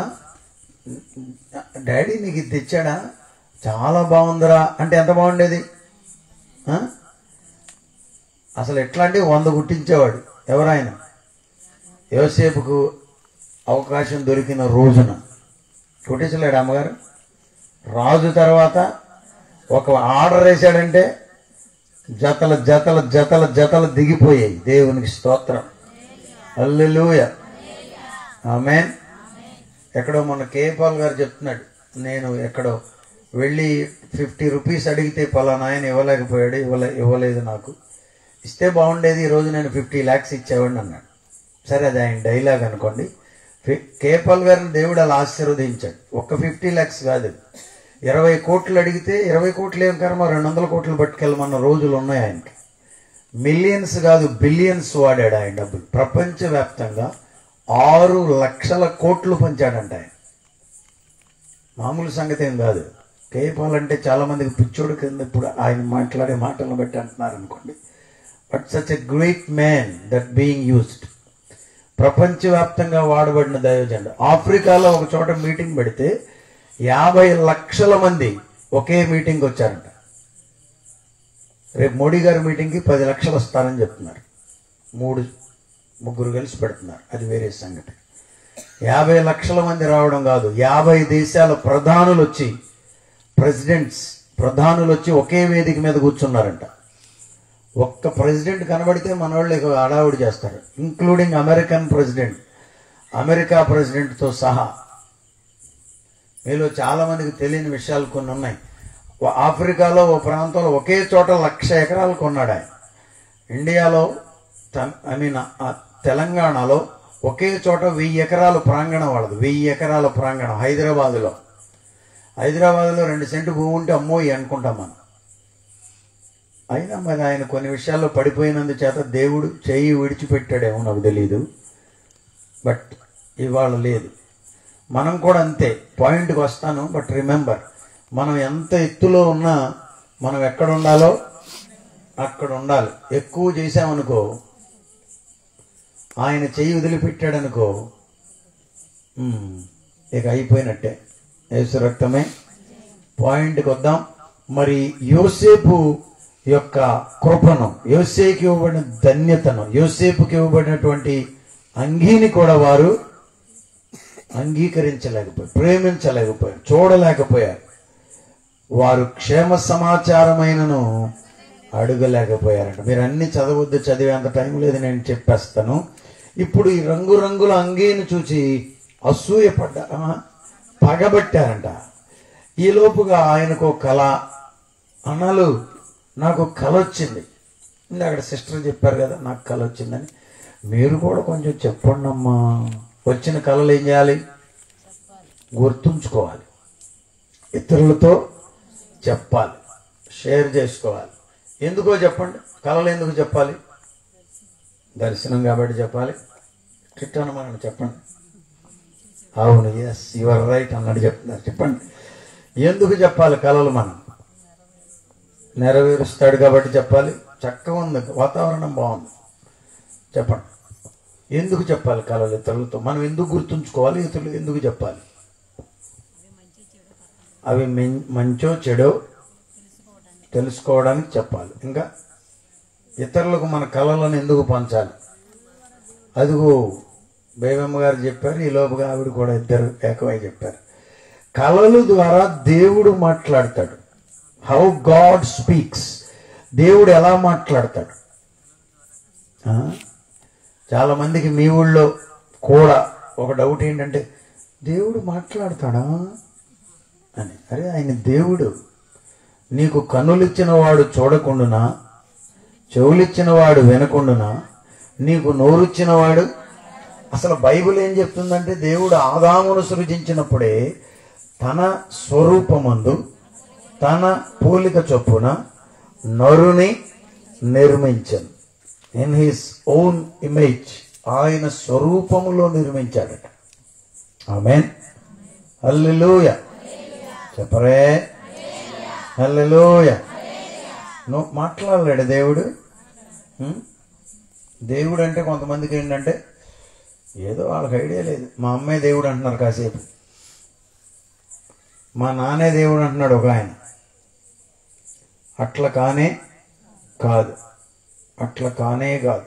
డాడీ నీకు ఇది తెచ్చాడా చాలా బాగుందిరా అంటే ఎంత బాగుండేది ఆ? అసలు ఎట్లా అంటే వంద కుట్టించేవాడు ఎవరాయన యోసేపుకు అవకాశం దొరికిన రోజున కుట్టించలేడు అమ్మగారు రాజు తర్వాత ఒక ఆర్డర్ వేశాడంటే జతల జతల జతల జతలు దిగిపోయాయి దేవునికి స్తోత్రం అల్లెలూయ ఆమెన్ ఎక్కడో మొన్న కేపాల్ గారు చెప్తున్నాడు నేను ఎక్కడో వెళ్ళి ఫిఫ్టీ రూపీస్ అడిగితే పలానా ఆయన ఇవ్వలేకపోయాడు ఇవ్వలే ఇవ్వలేదు నాకు ఇస్తే బాగుండేది ఈరోజు నేను ఫిఫ్టీ ల్యాక్స్ ఇచ్చేవాడిని అన్నాడు సరే అది ఆయన డైలాగ్ అనుకోండి ఫి- కేపాల్ గారిని దేవుడు అలా ఆశీర్వదించాడు ఒక్క ఫిఫ్టీ ల్యాక్స్ కాదు ఇరవై కోట్లు అడిగితే ఇరవై కోట్లు ఏం కర్మ రెండు వందల కోట్లు పట్టుకెళ్ళమన్న రోజులు ఉన్నాయి ఆయనకి మిలియన్స్ కాదు బిలియన్స్ వాడాడు ఆయన డబ్బులు ప్రపంచవ్యాప్తంగా ఆరు లక్షల కోట్లు పంచాడంట ఆయన మామూలు సంగతి ఏం కాదు కేపాల్ అంటే చాలా మందికి పిచ్చోడు కింద ఇప్పుడు ఆయన మాట్లాడే మాటలను బట్టి అంటున్నారు అనుకోండి but such a great man that being used ప్రపంచవ్యాప్తంగా వాడబడిన దైవజండ ఆఫ్రికాలో ఒక చోట మీటింగ్ పెడితే యాభై లక్షల మంది ఒకే మీటింగ్ వచ్చారంట రేపు మోడీ గారి మీటింగ్కి పది లక్షలు వస్తారని చెప్తున్నారు మూడు ముగ్గురు కలిసి పెడుతున్నారు అది వేరే సంగతి యాభై లక్షల మంది రావడం కాదు యాభై దేశాల ప్రధానులు వచ్చి ప్రెసిడెంట్స్ ప్రధానులు వచ్చి ఒకే వేదిక మీద కూర్చున్నారంట ఒక్క ప్రెసిడెంట్ కనబడితే మన వాళ్ళు ఇక హడావుడి చేస్తారు ఇంక్లూడింగ్ అమెరికన్ ప్రెసిడెంట్ అమెరికా ప్రెసిడెంట్తో సహా మీలో చాలా మందికి తెలియని విషయాలు కొన్ని ఉన్నాయి ఓ- ఆఫ్రికాలో ఓ ప్రాంతంలో ఒకే చోట లక్ష ఎకరాలు కొన్నాడు ఆయన ఇండియాలో ఐ మీన్ తెలంగాణలో ఒకే చోట వెయ్యి ఎకరాల ప్రాంగణం వాళ్ళది వెయ్యి ఎకరాల ప్రాంగణం హైదరాబాదులో హైదరాబాద్లో రెండు సెంటు భూమి ఉంటే అమ్మోయి అనుకుంటాం మనం అయినా మరి ఆయన కొన్ని విషయాల్లో పడిపోయినందు చేత దేవుడు చెయ్యి విడిచిపెట్టాడేమో నాకు తెలియదు బట్ ఇవాళ లేదు మనం కూడా అంతే పాయింట్కి వస్తాను బట్ రిమెంబర్ మనం ఎంత ఎత్తులో ఉన్నా మనం ఎక్కడ ఉండాలో అక్కడ ఉండాలి ఎక్కువ చేసామనుకో ఆయన చెయ్యి వదిలిపెట్టాడనుకో ఉమ్, ఇక అయిపోయినట్టే యేసు రక్తమే పాయింట్కి వద్దాం మరి యోసేపు యొక్క కృపను యోసేకి ఇవ్వబడిన ధన్యతను యోసేపుకి ఇవ్వబడినటువంటి అంగీని కూడా వారు అంగీకరించలేకపోయారు ప్రేమించలేకపోయారు చూడలేకపోయారు వారు క్షేమ సమాచారమైనను అడగలేకపోయారంట మీరు అన్ని చదవద్దు చదివేంత టైం లేదు నేను చెప్పేస్తాను ఇప్పుడు ఈ రంగురంగుల అంగీని చూసి అసూయపడ్డ ఆ, పగబట్టారంట ఈ లోపుగా ఆయనకు ఒక కళ అన్నలు నాకు కళ వచ్చింది ఇందాక అక్కడ సిస్టర్ చెప్పారు కదా నాకు కళ వచ్చిందని మీరు కూడా కొంచెం చెప్పండి అమ్మా వచ్చిన కళలు ఏం చేయాలి గుర్తుంచుకోవాలి ఇతరులతో చెప్పాలి షేర్ చేసుకోవాలి ఎందుకో చెప్పండి కళలు ఎందుకు చెప్పాలి దర్శనం కాబట్టి చెప్పాలి చిట్టాను మనం చెప్పండి అవును ఎస్ యువర్ రైట్ అన్నాడు చెప్తున్నారు చెప్పండి ఎందుకు చెప్పాలి కళలు మనం నెరవేరుస్తాడు కాబట్టి చెప్పాలి చక్కగా ఉంది వాతావరణం బాగుంది చెప్పండి ఎందుకు చెప్పాలి కళలు ఇతరులతో మనం ఎందుకు గుర్తుంచుకోవాలి ఇతరులు ఎందుకు చెప్పాలి అవి మెం- మంచో చెడో తెలుసుకోవడానికి చెప్పాలి ఇంకా ఇతరులకు మన కళలను ఎందుకు పంచాలి అదిగో బేబమ్మ గారు చెప్పారు ఈ లోపుగా ఆవిడ కూడా ఇద్దరు ఏకమై చెప్పారు కళలు ద్వారా దేవుడు మాట్లాడతాడు హౌ గాడ్ స్పీక్స్ దేవుడు ఎలా మాట్లాడతాడు ఆ? చాలా మందికి మీ ఊళ్ళో కూడా ఒక డౌట్ ఏంటంటే దేవుడు మాట్లాడతాడా అని అరే ఆయన దేవుడు నీకు కన్నులిచ్చిన వాడు చూడకుండునా చెవులిచ్చిన వాడు వినకుండునా నీకు నోరుచ్చిన వాడు అసలు బైబిల్ ఏం చెప్తుందంటే దేవుడు ఆదామును సృజించినప్పుడే తన స్వరూపమందు తన పోలిక చొప్పున నరుని నిర్మించను ఇన్ హిస్ ఓన్ ఇమేజ్ ఆయన స్వరూపములో నిర్మించాడట ఆమెన్ హల్లెలూయ చెప్పరే హల్లెలూయ నువ్వు మాట్లాడలేడు దేవుడు ఉం? దేవుడు అంటే కొంతమందికి ఏంటంటే ఏదో వాళ్ళకి ఐడియా లేదు మా అమ్మే దేవుడు అంటున్నారు కాసేపు మా నాన్నే దేవుడు అంటున్నాడు ఒక ఆయన అట్లా కానే కాదు అట్లా కానే కాదు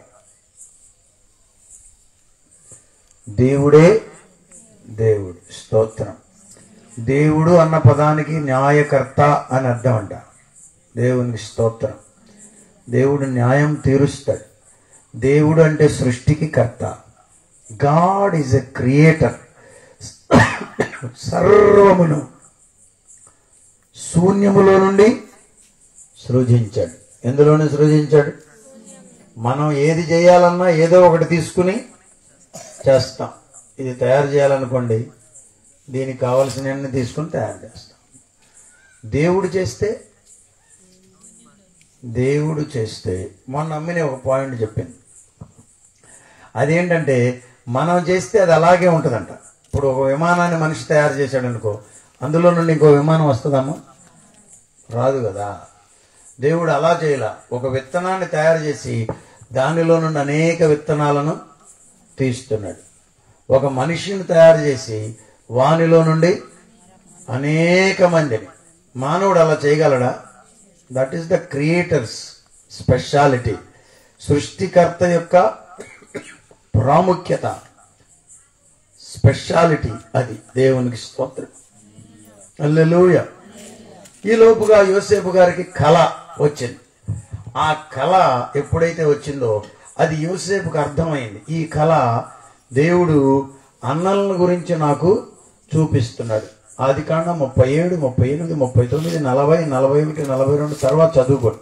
దేవుడే దేవుడు స్తోత్రం దేవుడు అన్న పదానికి న్యాయకర్త అని అర్థం అంట దేవునికి స్తోత్రం దేవుడు న్యాయం తీరుస్తాడు దేవుడు అంటే సృష్టికి కర్త గాడ్ ఈజ్ ఎ క్రియేటర్ సర్వమును శూన్యములో నుండి సృజించాడు ఎందులోనే సృజించాడు మనం ఏది చేయాలన్నా ఏదో ఒకటి తీసుకుని చేస్తాం ఇది తయారు చేయాలనుకోండి దీనికి కావలసినవన్నీ తీసుకుని తయారు చేస్తాం దేవుడు చేస్తే దేవుడు చేస్తే మొన్న అమ్మిని ఒక పాయింట్ చెప్పింది అదేంటంటే మనం చేస్తే అది అలాగే ఉంటుందంట ఇప్పుడు ఒక విమానాన్ని మనిషి తయారు చేశాడు అనుకో అందులో నుండి ఇంకో విమానం వస్తుందమ్మా రాదు కదా దేవుడు అలా చేయాల ఒక విత్తనాన్ని తయారు చేసి దానిలో నుండి అనేక విత్తనాలను తీస్తున్నాడు ఒక మనిషిని తయారు చేసి వానిలో నుండి అనేక మందిని మానవుడు అలా చేయగలడా that is the creator's speciality సృష్టికర్త యొక్క ప్రాముఖ్యత స్పెషాలిటీ అది దేవునికి స్తోత్రం అల్లెలూయ ఈ లోపుగా యోసేపు గారికి కళ వచ్చింది ఆ కళ ఎప్పుడైతే వచ్చిందో అది యోసేపుకి అర్థమైంది ఈ కళ దేవుడు అన్నలను గురించి నాకు చూపిస్తున్నాడు ఆది కాండ ముప్పై ఏడు ముప్పై ఎనిమిది ముప్పై తొమ్మిది నలభై నలభై ఒకటి నలభై రెండు తర్వాత చదువుకోండి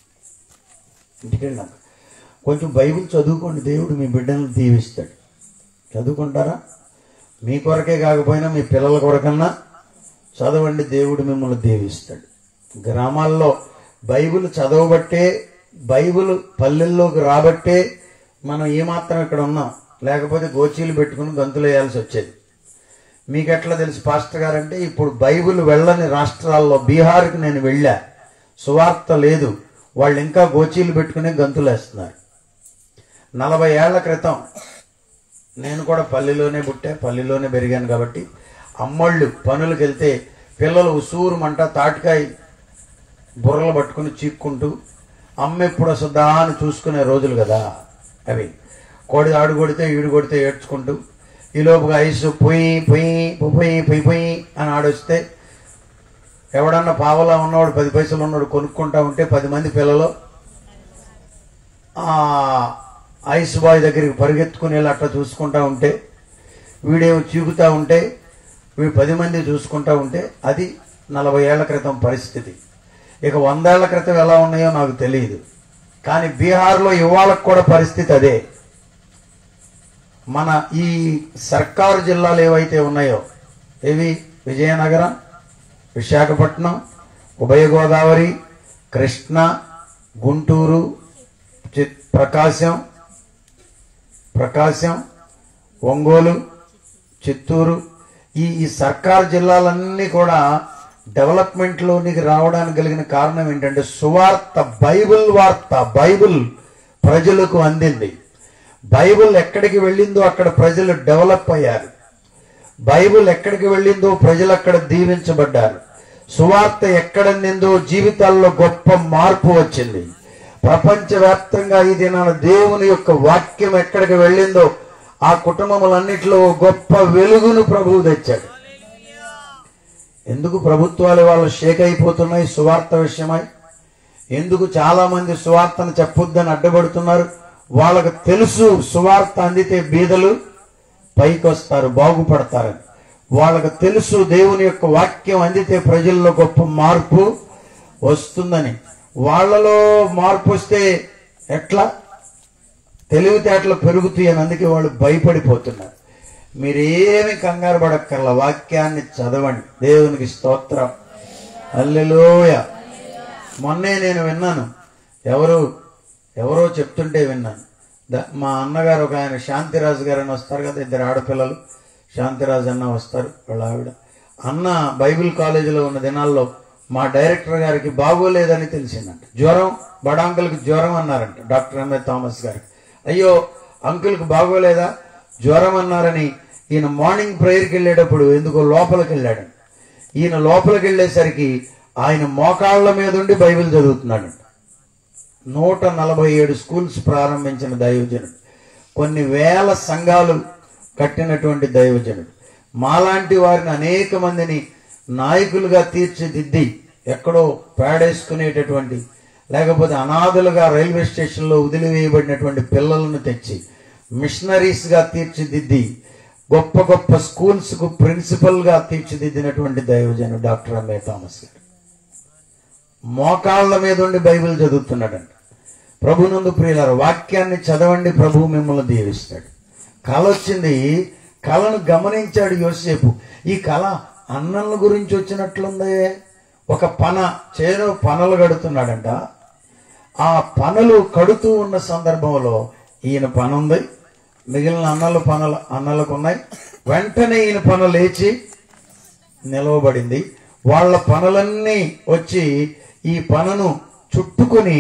ఇంటికెళ్ళాక కొంచెం బైబిల్ చదువుకోండి దేవుడు మీ బిడ్డలను దీవిస్తాడు చదువుకుంటారా మీ కొరకే కాకపోయినా మీ పిల్లల కొరకన్నా చదవండి దేవుడు మిమ్మల్ని దీవిస్తాడు గ్రామాల్లో బైబిల్ చదవబట్టే బైబిల్ పల్లెల్లోకి రాబట్టే మనం ఏమాత్రం ఇక్కడ ఉన్నాం లేకపోతే గోచీలు పెట్టుకుని గంతులు వేయాల్సి వచ్చేది మీకు ఎట్లా తెలుసు పాస్టర్ గారంటే ఇప్పుడు బైబిల్ వెళ్ళని రాష్ట్రాల్లో బీహార్కి నేను వెళ్ళా సువార్త లేదు వాళ్ళు ఇంకా గోచీలు పెట్టుకుని గంతులు వేస్తున్నారు నలభై ఏళ్ల క్రితం నేను కూడా పల్లెలోనే పుట్టా పల్లెలోనే పెరిగాను కాబట్టి అమ్మళ్ళు పనులకు వెళ్తే పిల్లలు ఉసూరుమంట తాటికాయ బుర్రలు పట్టుకుని చీక్కుంటూ అమ్మ ఎప్పుడు వస్తుందా అని చూసుకునే రోజులు కదా అవి కోడి ఆడు కొడితే ఈడు కొడితే ఏడ్చుకుంటూ ఈ లోపుగా ఐసు పొయ్యి పొయ్యి పొయ్యి పొయ్యి పొయ్యి అని ఆడొస్తే ఎవడన్నా పావలా ఉన్నవాడు పది పైసలు ఉన్నవాడు కొనుక్కుంటా ఉంటే పది మంది పిల్లలు ఆ ఐస్ బాయ్ దగ్గరికి పరిగెత్తుకుని వెళ్ళి అట్లా చూసుకుంటా ఉంటే వీడేమో చీకుతా ఉంటే వీడు పది మంది చూసుకుంటా ఉంటే అది నలభై ఏళ్ల క్రితం పరిస్థితి ఇక వందేళ్ల క్రితం ఎలా ఉన్నాయో నాకు తెలియదు కానీ బీహార్లో ఇవాళకు కూడా పరిస్థితి అదే మన ఈ సర్కారు జిల్లాలు ఏవైతే ఉన్నాయో ఇవి విజయనగరం విశాఖపట్నం ఉభయ గోదావరి కృష్ణ గుంటూరు చి- ప్రకాశం ప్రకాశం ఒంగోలు చిత్తూరు ఈ ఈ సర్కార్ జిల్లాలన్నీ కూడా డెవలప్మెంట్లోనికి రావడానికి కలిగిన కారణం ఏంటంటే సువార్త బైబిల్ వార్త బైబిల్ ప్రజలకు అందింది బైబిల్ ఎక్కడికి వెళ్ళిందో అక్కడ ప్రజలు డెవలప్ అయ్యారు బైబిల్ ఎక్కడికి వెళ్ళిందో ప్రజలు అక్కడ దీవించబడ్డారు సువార్త ఎక్కడందిందో జీవితాల్లో గొప్ప మార్పు వచ్చింది ప్రపంచవ్యాప్తంగా ఈ దినాన దేవుని యొక్క వాక్యం ఎక్కడికి వెళ్ళిందో ఆ కుటుంబములన్నిటిలో గొప్ప వెలుగును ప్రభువు తెచ్చాడు ఎందుకు ప్రభుత్వాలు వాళ్ళు షేక్ అయిపోతున్నాయి సువార్త విషయమై ఎందుకు చాలా మంది సువార్తను చెప్పొద్దని అడ్డపడుతున్నారు వాళ్ళకు తెలుసు సువార్త అందితే బీదలు పైకి వస్తారు బాగుపడతారని వాళ్ళకు తెలుసు దేవుని యొక్క వాక్యం అందితే ప్రజల్లో గొప్ప మార్పు వస్తుందని వాళ్ళలో మార్పు వస్తే ఎట్లా తెలివితేటలు పెరుగుతాయి అని అందుకే వాళ్ళు భయపడిపోతున్నారు మీరేమి కంగారు పడక్కర్ల వాక్యాన్ని చదవండి దేవునికి స్తోత్రం అల్లెలోయ మొన్నే నేను విన్నాను ఎవరు ఎవరో చెప్తుంటే విన్నాను ద- మా అన్నగారు ఒక ఆయన శాంతిరాజు గారు అని వస్తారు కదా ఇద్దరు ఆడపిల్లలు శాంతిరాజు అన్న వస్తారు వాళ్ళ ఆవిడ అన్న బైబిల్ కాలేజీలో ఉన్న దినాల్లో మా డైరెక్టర్ గారికి బాగోలేదని తెలిసిందంట జ్వరం బడా అంకుల్కి జ్వరం అన్నారంట డాక్టర్ ఎంఏ థామస్ గారికి అయ్యో అంకుల్కి బాగోలేదా జ్వరం అన్నారని ఈయన మార్నింగ్ ప్రేయర్కి వెళ్ళేటప్పుడు ఎందుకో లోపలికి వెళ్ళాడు ఈయన లోపలికి వెళ్ళేసరికి ఆయన మోకాళ్ళ మీద ఉండి బైబిల్ చదువుతున్నాడు నూట నలభై ఏడు స్కూల్స్ ప్రారంభించిన దైవజనుడు కొన్ని వేల సంఘాలు కట్టినటువంటి దైవజనుడు మాలాంటి వారిని అనేక మందిని నాయకులుగా తీర్చిదిద్ది ఎక్కడో పేడేసుకునేటటువంటి లేకపోతే అనాథలుగా రైల్వే స్టేషన్లో వదిలివేయబడినటువంటి పిల్లలను తెచ్చి మిషనరీస్ గా తీర్చిదిద్ది గొప్ప గొప్ప స్కూల్స్ కు ప్రిన్సిపల్ గా తీర్చిదిద్దినటువంటి దైవజనుడు డాక్టర్ ఎంఏ థామస్ గారు మోకాళ్ళ మీద ఉండి బైబిల్ చదువుతున్నాడంట ప్రభునందు ప్రియులారు వాక్యాన్ని చదవండి ప్రభు మిమ్మల్ని దీవిస్తాడు కళ వచ్చింది కళను గమనించాడు యోసేపు ఈ కళ అన్నల గురించి వచ్చినట్లుందే ఒక పన చేను పనలు కడుతున్నాడంట ఆ పనులు కడుతూ ఉన్న సందర్భంలో ఈయన పని ఉంది మిగిలిన అన్నలు పనులు అన్నలకు ఉన్నాయి వెంటనే ఈయన పను లేచి నిలవబడింది వాళ్ళ పనులన్నీ వచ్చి ఈ పనును చుట్టుకొని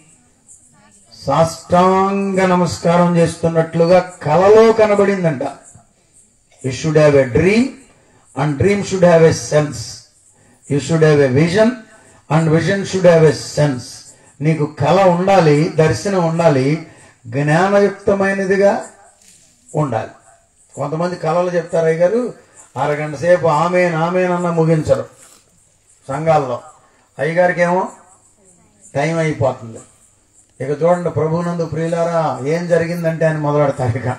సాష్టాంగ నమస్కారం చేస్తున్నట్లుగా కలలో కనబడిందంట you should have a dream and dream should have a sense you should have a vision and vision should have a sense నీకు కళ ఉండాలి దర్శనం ఉండాలి జ్ఞానయుక్తమైనదిగా ఉండాలి కొంతమంది కళలు చెప్తారు అయ్య గారు అరగంట సేపు ఆమెన్ ఆమెనన్న ముగించరు సంఘాల్లో అయ్యగారికి ఏమో టైం అయిపోతుంది ఇక చూడండి ప్రభునందు ప్రియులారా ఏం జరిగిందంటే అని మొదలెడతారు ఇక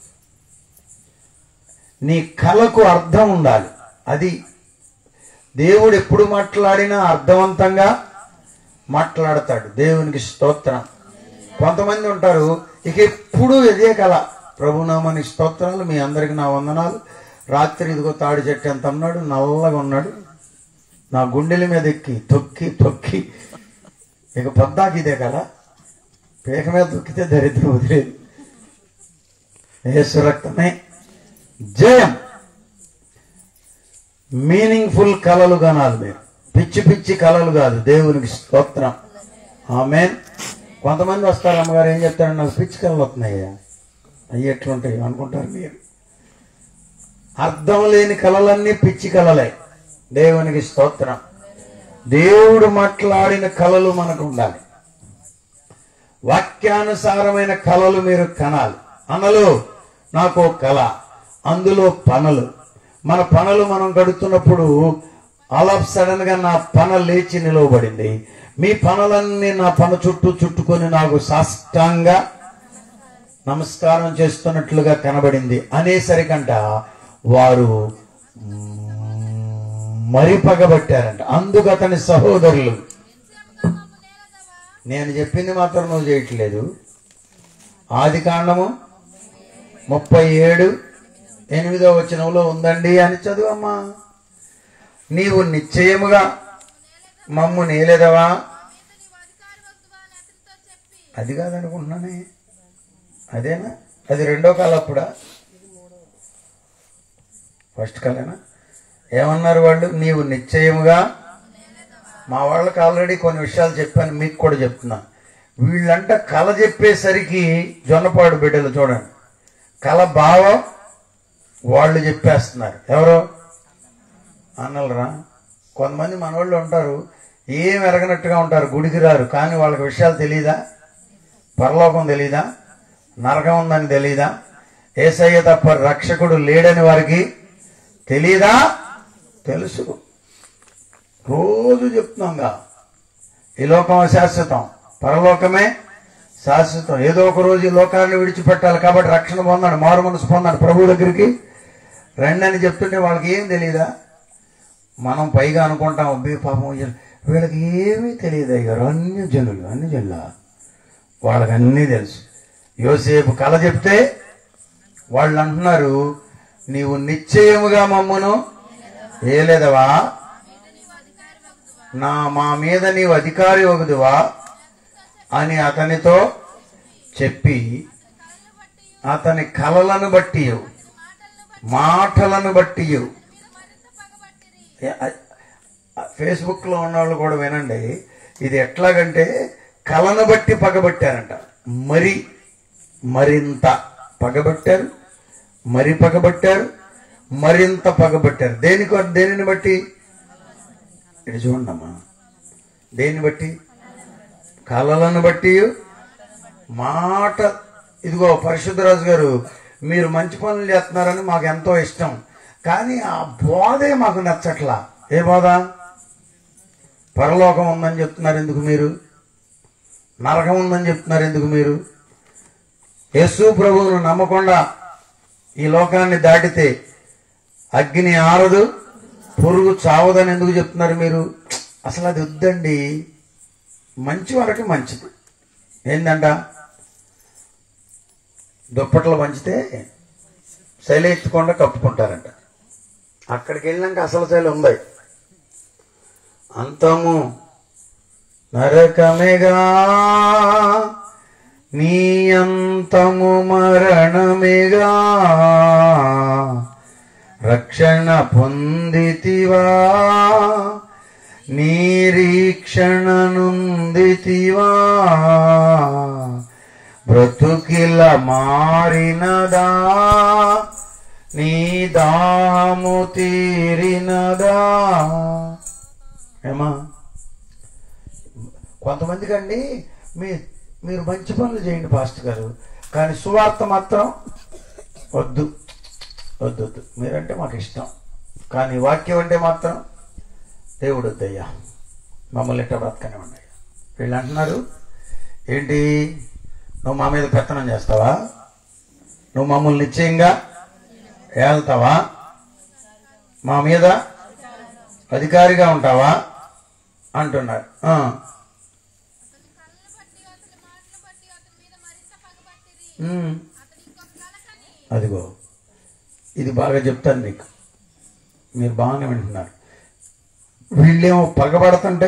నీ కళకు అర్థం ఉండాలి అది దేవుడు ఎప్పుడు మాట్లాడినా అర్థవంతంగా మాట్లాడతాడు దేవునికి స్తోత్రం కొంతమంది ఉంటారు ఇక ఎప్పుడు ఇదే కళ ప్రభునామానికి స్తోత్రాలు మీ అందరికి నా వందనాలు రాత్రి ఇదిగో తాడి చెట్టు ఎంత ఉన్నాడు నల్లగా ఉన్నాడు నా గుండెల మీద ఎక్కి తొక్కి తొక్కి ఇక పొద్దాకి ఇదే కదా పీక మీద తొక్కితే దరిద్రం వదిలేదు యేసు రక్తమే జయం మీనింగ్ఫుల్ కళలు కనాలి మీరు పిచ్చి పిచ్చి కళలు కాదు దేవునికి స్తోత్రం ఆమె కొంతమంది వస్తారు అమ్మగారు ఏం చెప్తారు నాకు పిచ్చి కళలు వస్తున్నాయ్యా అవి ఎట్లుంటాయి అనుకుంటారు మీరు అర్థం లేని కళలన్నీ పిచ్చి కళలే దేవునికి స్తోత్రం దేవుడు మాట్లాడిన కళలు మనకు ఉండాలి వాక్యానుసారమైన కళలు మీరు కనాలి అనలో నాకు ఒక కళ అందులో పనులు మన పనులు మనం గడుతున్నప్పుడు ఆల్ ఆఫ్ సడన్ గా నా పన లేచి నిలవబడింది మీ పనులన్నీ నా పన చుట్టూ చుట్టుకొని నాకు సాష్టాంగా నమస్కారం చేస్తున్నట్లుగా కనబడింది అనేసరికంట వారు మరి పగబట్టారంట అందుకు అతని సహోదరులు నేను చెప్పింది మాత్రం నువ్వు చేయట్లేదు ఆది కాండము ముప్పై ఏడు ఎనిమిదో వచనంలో ఉందండి అని చదువమ్మా నీవు నిశ్చయముగా మమ్ము నేలేదవా అది కాదనుకుంటున్నానే అదేనా అది రెండో కాలం అప్పుడా ఫస్ట్ కాలేనా ఏమన్నారు వాళ్ళు నీవు నిశ్చయముగా మా వాళ్ళకి ఆల్రెడీ కొన్ని విషయాలు చెప్పాను మీకు కూడా చెప్తున్నా వీళ్ళంట కళ చెప్పేసరికి జొన్నపాడు బిడ్డలు చూడండి కళ భావం వాళ్ళు చెప్పేస్తున్నారు ఎవరు అన్నలరా కొంతమంది మనోళ్ళు ఉంటారు ఏం ఎరగనట్టుగా ఉంటారు గుడికి రారు కానీ వాళ్ళకి విషయాలు తెలియదా పరలోకం తెలీదా నరకం ఉందని తెలీదా ఏసయ్య తప్ప రక్షకుడు లేడని వారికి తెలీదా తెలుసు రోజు చెప్తున్నాంగా ఈ లోకం శాశ్వతం పరలోకమే శాశ్వతం ఏదో ఒక రోజు ఈ లోకాన్ని విడిచిపెట్టాలి కాబట్టి రక్షణ పొందండి మారు మనసు పొందండి ప్రభు దగ్గరికి రండి అని చెప్తుంటే వాళ్ళకి ఏం తెలియదా మనం పైగా అనుకుంటాం అబ్బే పాపం వీళ్ళ- వీళ్ళకి ఏమీ తెలియదు అయ్యారు అన్య జనులు అన్య జనుల వాళ్ళకి అన్నీ తెలుసు యోసేపు కళ చెప్తే వాళ్ళు అంటున్నారు నీవు నిశ్చయముగా మమ్మను ఏలేదవా నా మా మీద నీవు అధికారి వగుదువా అని అతనితో చెప్పి అతని కలలను బట్టి మాటలను బట్టి ఫేస్బుక్ లో ఉన్న వాళ్ళు కూడా వినండి ఇది ఎట్లాగంటే కలను బట్టి పగబట్టారంట మరి మరింత పగబట్టారు మరి పగబట్టారు మరింత పగబట్టారు దేనికి దేనిని బట్టి ఇది చూడండి అమ్మా దేన్ని బట్టి కళలను బట్టి మాట ఇదిగో పరిశుద్ధరాజు గారు మీరు మంచి పనులు చేస్తున్నారని మాకు ఎంతో ఇష్టం కానీ ఆ బోధే మాకు నచ్చట్లా ఏ బోధ పరలోకం ఉందని చెప్తున్నారు ఎందుకు మీరు నరకం ఉందని చెప్తున్నారు ఎందుకు మీరు యేసు ప్రభువును నమ్మకుండా ఈ లోకాన్ని దాటితే అగ్ని ఆరదు పురుగు చావదని ఎందుకు చెప్తున్నారు మీరు అసలు అది వద్దండి మంచి వరకు మంచిది ఏందంట దుప్పట్లు పంచితే శైలి ఎత్తుకుండా కప్పుకుంటారంట అక్కడికి వెళ్ళినాక అసలు శైలి ఉంది అంతము నరకమేగా నీ అంతము మరణమేగా రక్షణ పొందితివా నిరీక్షణ నుందితివా బ్రతుకిల మారినదా నీ దాము తీరినదా ఏమా కొంతమందికి అండి మీ మీరు మంచి పనులు చేయండి పాస్టర్ గారు కానీ సువార్త మాత్రం వద్దు వద్దు వద్దు మీరంటే మాకు ఇష్టం కానీ వాక్యం అంటే మాత్రం దేవుడు వద్దయ్యా మమ్మల్ని ఇట్ట బ్రతకనివ్వండి అయ్యా వీళ్ళు అంటున్నారు ఏంటి నువ్వు మా మీద పెత్తనం చేస్తావా నువ్వు మమ్మల్ని నిశ్చయంగా ఏళ్తావా మా మీద అధికారిగా ఉంటావా అంటున్నారు ఆ, అతని కళ్ళను బట్టి అతని మాటలు బట్టి అతని మీద మరింత పగబట్టిరి ఉమ్. అతని ఇంకొక కల కని అదిగో ఇది బాగా చెప్తాను నీకు మీరు బాగానే వింటున్నారు వీళ్ళేమో పగబడుతుంటే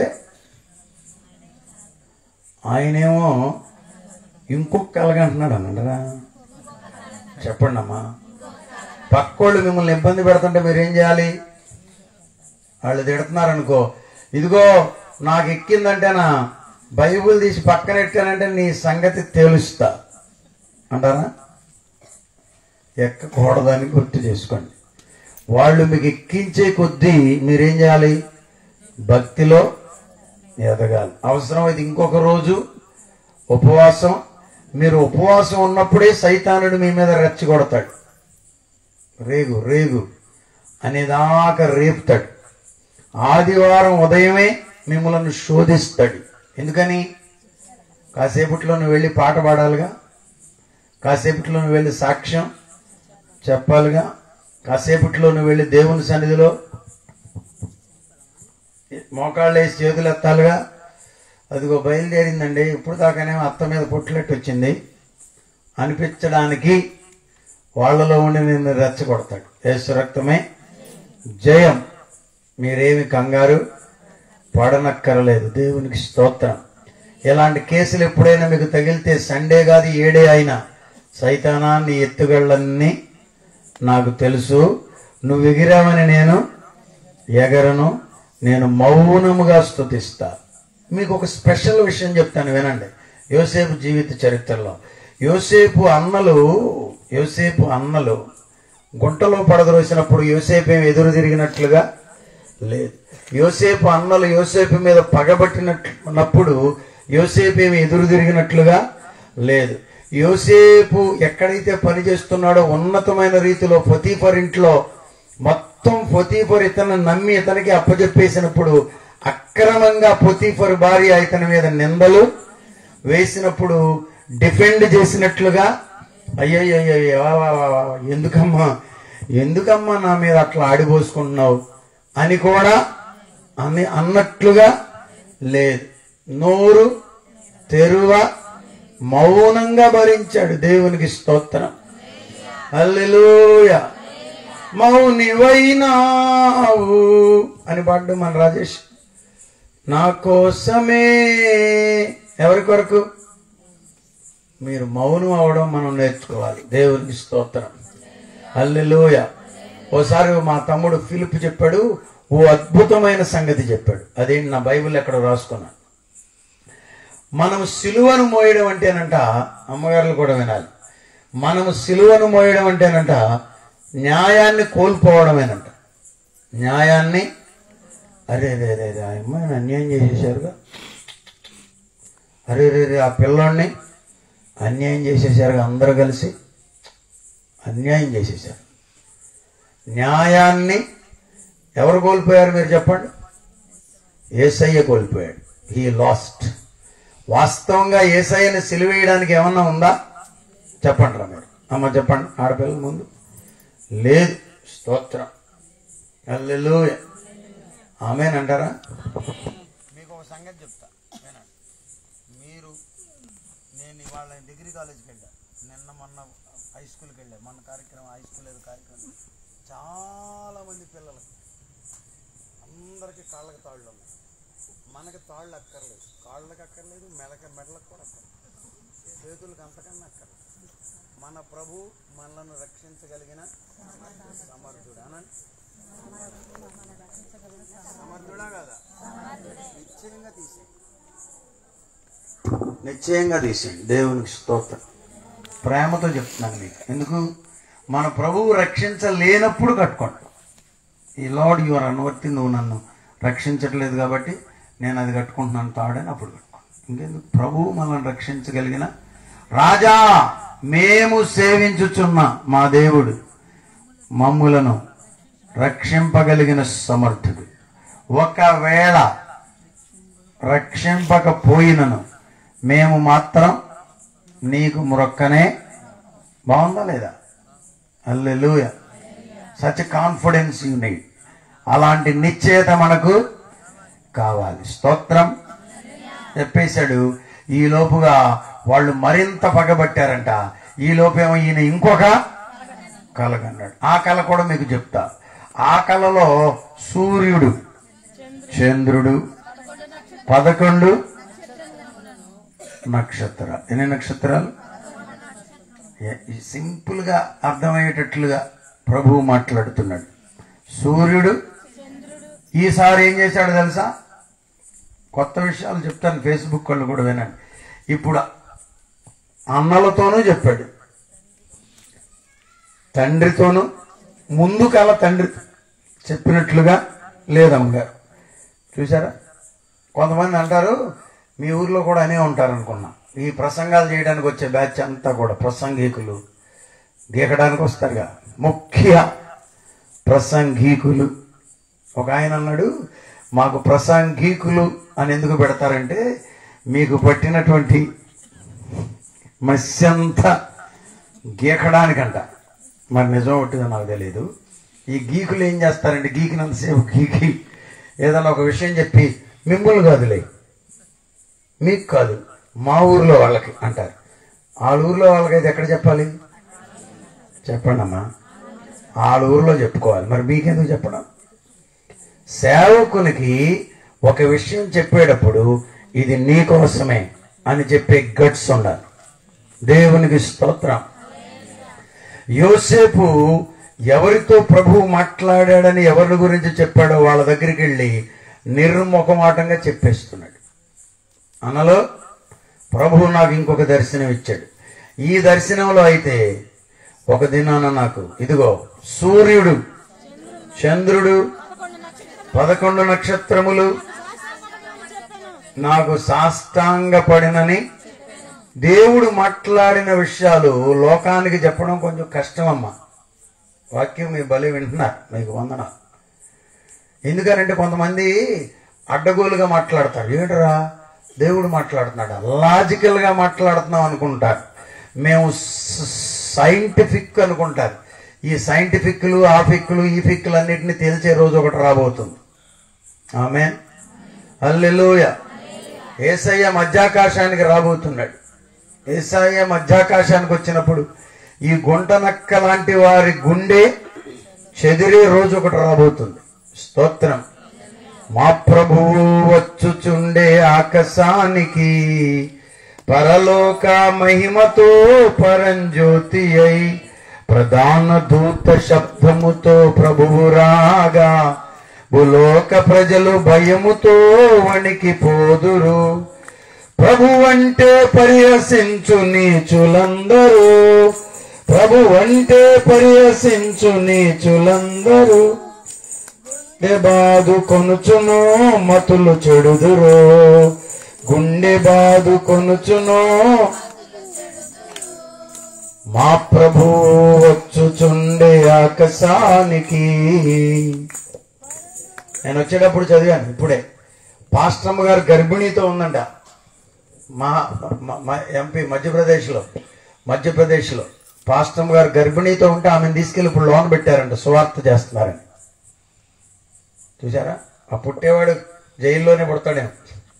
ఆయనేమో ఇంకొక కలగంటున్నాడు అన్నాడరా చెప్పండి అమ్మా పక్కోళ్ళు మిమ్మల్ని ఇబ్బంది పెడుతుంటే మీరేం చేయాలి వాళ్ళు తిడుతున్నారనుకో ఇదిగో నాకు ఎక్కిందంటేనా బైబుల్ తీసి పక్కన ఎట్టానంటే నీ సంగతి తెలుస్తా అంటారా ఎక్కకూడదని గుర్తు చేసుకోండి వాళ్ళు మీకు ఎక్కించే కొద్దీ మీరేం చేయాలి భక్తిలో ఎదగాలి అవసరమైతే ఇంకొక రోజు ఉపవాసం మీరు ఉపవాసం ఉన్నప్పుడే సైతానుడు మీ మీద రెచ్చగొడతాడు రేగు రేగు అనేదాకా రేపుతాడు ఆదివారం ఉదయమే మిమ్మల్ని శోధిస్తాడు ఎందుకని కాసేపట్లో నువ్వు వెళ్ళి పాట పాడాలిగా కాసేపట్లో నువ్వు వెళ్ళి సాక్ష్యం చెప్పాలిగా కాసేపట్లో నువ్వు వెళ్ళి దేవుని సన్నిధిలో మోకాళ్ళు వేసి చేతులు ఎత్తాలిగా అదిగో బయలుదేరిందండి ఇప్పుడు దాకానేమో అత్త మీద పొట్లెట్టు వచ్చింది అనిపించడానికి వాళ్ళలో ఉండి నిన్ను రెచ్చగొడతాడు యేసు రక్తమే జయం మీరేమి కంగారు పడనక్కరలేదు దేవునికి స్తోత్రం ఇలాంటి కేసులు ఎప్పుడైనా మీకు తగిలితే సండే కాదు ఏడే అయినా సైతానా నీ ఎత్తుగళ్ళన్నీ నాకు తెలుసు నువ్వు ఎగిరావని నేను ఎగరను నేను మౌనముగా స్తుతిస్తా మీకు ఒక స్పెషల్ విషయం చెప్తాను వినండి యోసేపు జీవిత చరిత్రలో యోసేపు అన్నలు యోసేపు అన్నలు గుంటలో పడద్రోసినప్పుడు యోసేపు ఏం ఎదురు తిరిగినట్లుగా లేదు యోసేపు అన్నలు యోసేపు మీద పగబట్టినప్పుడు యోసేపు ఏమి ఎదురు తిరిగినట్లుగా లేదు యోసేపు ఎక్కడైతే పని చేస్తున్నాడో ఉన్నతమైన రీతిలో ఫతీఫర్ ఇంట్లో మొత్తం ఫతీఫర్ ఇతను నమ్మి ఇతనికి అప్పచెప్పేసినప్పుడు అక్రమంగా ఫతీఫర్ భార్య ఇతని మీద నిందలు వేసినప్పుడు డిఫెండ్ చేసినట్లుగా అయ్యయ్యో ఎందుకమ్మా ఎందుకమ్మా నా మీద అట్లా ఆడిపోసుకుంటున్నావు అని కూడా అని అన్నట్లుగా లేదు నోరు తెరువ మౌనంగా భరించాడు దేవునికి స్తోత్రం హల్లెలూయా మౌనివైనావు అని పాడు మన రాజేష్ నా కోసమే ఎవరి కొరకు మీరు మౌనం అవడం మనం నేర్చుకోవాలి దేవునికి స్తోత్రం హల్లెలూయ ఓసారి మా తమ్ముడు ఫిలిప్ చెప్పాడు ఓ అద్భుతమైన సంగతి చెప్పాడు అదేంటి నా బైబిల్ ఎక్కడ రాసుకున్నాను మనం సిలువను మోయడం అంటేనంట అమ్మగారులు కూడా వినాలి మనము సిలువను మోయడం అంటేనంట న్యాయాన్ని కోల్పోవడమేనంట న్యాయాన్ని అరే రే రే రే ఆ అమ్మాయిని అన్యాయం చేసేసారుగా అరే రే రే ఆ పిల్లోడిని అన్యాయం చేసేసారుగా అందరూ కలిసి అన్యాయం చేసేసారు న్యాయాన్ని ఎవరు కోల్పోయారు మీరు చెప్పండి ఏసయ్య కోల్పోయాడు హీ లాస్ట్ వాస్తవంగా ఏసయ్యని సిలివేయడానికి ఏమన్నా ఉందా చెప్పండి రా మీరు అమ్మ చెప్పండి ఆడపిల్లల ముందు లేదు స్తోత్రం అల్లెలూయ ఆమెనంటారా మీకు ఒక సంగతి చెప్తా వినండి మీరు నేను ఇవాళ డిగ్రీ కాలేజ్కి వెళ్ళా నిన్న మొన్న హై స్కూల్కి వెళ్ళా మొన్న కార్యక్రమం హై స్కూల్ ఏదో కార్యక్రమం చాలా మంది పిల్లలు అందరికీ కాళ్ళకి తాళ్ళు ఉన్నాయి మనకి తాళ్ళు అక్కర్లేదు కాళ్ళకి అక్కర్లేదు మెడక మెడలకు కూడా అక్కర్లేదు చేతులకు అంతకన్నా అక్కర్లేదు మన ప్రభు మనలను రక్షించగలిగిన సమర్థుడు అనండి సమర్థుడా కదా నిశ్చయంగా తీసే నిశ్చయంగా తీసేయండి దేవునికి స్తోత్రం ప్రేమతో చెప్తున్నాను మీకు ఎందుకు మన ప్రభువు రక్షించలేనప్పుడు కట్టుకోండి ఈ లార్డ్ యువర్ అనువర్తి నువ్వు నన్ను రక్షించట్లేదు కాబట్టి నేను అది కట్టుకుంటున్నాను తాడని అప్పుడు కట్టుకోండి ఇంకెందుకు ప్రభువు మనల్ని రక్షించగలిగిన రాజా మేము సేవించుచున్న మా దేవుడు మమ్ములను రక్షింపగలిగిన సమర్థుడు ఒకవేళ రక్షింపకపోయినను మేము మాత్రం నీకు మురక్కనే బాగుందా లేదా అల్లెలుయ సచ్ కాన్ఫిడెన్స్ యూ నీడ్ అలాంటి నిశ్చయత మనకు కావాలి స్తోత్రం చెప్పేశాడు ఈ లోపుగా వాళ్ళు మరింత పగబట్టారంట ఈ లోపేమో ఈయన ఇంకొక కలగన్నాడు ఆ కళ కూడా మీకు చెప్తా ఆ కళలో సూర్యుడు చంద్రుడు పదకొండు నక్షత్రాలు ఎన్ని నక్షత్రాలు ఏ- ఈ సింపుల్ గా అర్థమయ్యేటట్లుగా ప్రభువు మాట్లాడుతున్నాడు సూర్యుడు ఈసారి ఏం చేశాడు తెలుసా కొత్త విషయాలు చెప్తాను ఫేస్బుక్ వాళ్ళు కూడా వినండి ఇప్పుడు అన్నలతోనూ చెప్పాడు తండ్రితోనూ ముందు కాల తండ్రి చెప్పినట్లుగా లేదమ్మగారు చూసారా కొంతమంది అంటారు మీ ఊర్లో కూడా అనే ఉంటారు అనుకున్నా ఈ ప్రసంగాలు చేయడానికి వచ్చే బ్యాచ్ అంతా కూడా ప్రసంగికులు గీకడానికి వస్తారుగా ముఖ్య ప్రసంగీకులు ఒక ఆయన అన్నాడు మాకు ప్రసంగీకులు అని ఎందుకు పెడతారంటే మీకు పట్టినటువంటి మత్స్యంతా గీకడానికంట మరి నిజం ఒట్టిదో నాకు తెలియదు ఈ గీకులు ఏం చేస్తారంటే గీకినంతసేపు గీకి ఏదైనా ఒక విషయం చెప్పి మిమ్మల్ని కాదులే మీకు కాదు మా ఊర్లో వాళ్ళకి అంటారు వాళ్ళ ఊర్లో వాళ్ళకైతే ఎక్కడ చెప్పాలి చెప్పండి అమ్మా వాళ్ళ ఊర్లో చెప్పుకోవాలి మరి మీకెందుకు చెప్పడం సేవకునికి ఒక విషయం చెప్పేటప్పుడు ఇది నీ కోసమే అని చెప్పే గట్స్ ఉండాలి దేవునికి స్తోత్రం యోసేపు ఎవరితో ప్రభువు మాట్లాడాడని ఎవరి గురించి చెప్పాడో వాళ్ళ దగ్గరికి వెళ్ళి నిర్ముఖమాటంగా చెప్పేస్తున్నాడు అనలో ప్రభువు నాకు ఇంకొక దర్శనం ఇచ్చాడు ఈ దర్శనంలో అయితే ఒక దినాన నాకు ఇదిగో సూర్యుడు చంద్రుడు పదకొండు నక్షత్రములు నాకు సాష్టాంగపడినని దేవుడు మాట్లాడిన విషయాలు లోకానికి చెప్పడం కొంచెం కష్టమమ్మా వాక్యం మీ బలి వింటున్నారు మీకు వందన ఎందుకనంటే కొంతమంది అడ్డగోలుగా మాట్లాడతారు ఏంటరా దేవుడు మాట్లాడుతున్నాడు లాజికల్ గా మాట్లాడుతున్నాం అనుకుంటారు మేము సైంటిఫిక్ అనుకుంటారు ఈ సైంటిఫిక్లు ఆ ఫిక్లు ఈ ఫిక్లు అన్నిటిని తేల్చే రోజు ఒకటి రాబోతుంది ఆమె అల్లెలుయ ఏసయ్య మధ్యాకాశానికి రాబోతున్నాడు ఏసయ్య మధ్యాకాశానికి వచ్చినప్పుడు ఈ గుంట నక్క లాంటి వారి గుండె చెదిరే రోజు ఒకటి రాబోతుంది స్తోత్రం మా ప్రభువు వచ్చుచుండే ఆకాశానికి పరలోక మహిమతో పరంజ్యోతి అయి ప్రధాన దూత శబ్దముతో ప్రభువు రాగా భూలోక ప్రజలు భయముతో వణికిపోదురు ప్రభు అంటే పరిహసించు నీచులందరూ ప్రభు అంటే పరిహసించు నీచులందరూ గుండె బాదు కొనుచును మతులు చెడుదురు గుండె బాదు కొనుచును మా ప్రభు వచ్చుచుండే ఆకాశానికి నేను వచ్చేటప్పుడు చదివాను ఇప్పుడే పాస్టమ్మ గారు గర్భిణీతో ఉందంట మా మా- మా ఎంపీ మధ్యప్రదేశ్లో మధ్యప్రదేశ్లో పాస్టమ్ గారు గర్భిణీతో ఉంటే ఆమెను తీసుకెళ్లి ఇప్పుడు లోన్ పెట్టారంట సువార్త చేస్తున్నారని చూసారా ఆ పుట్టేవాడు జైల్లోనే పుడతాడేమో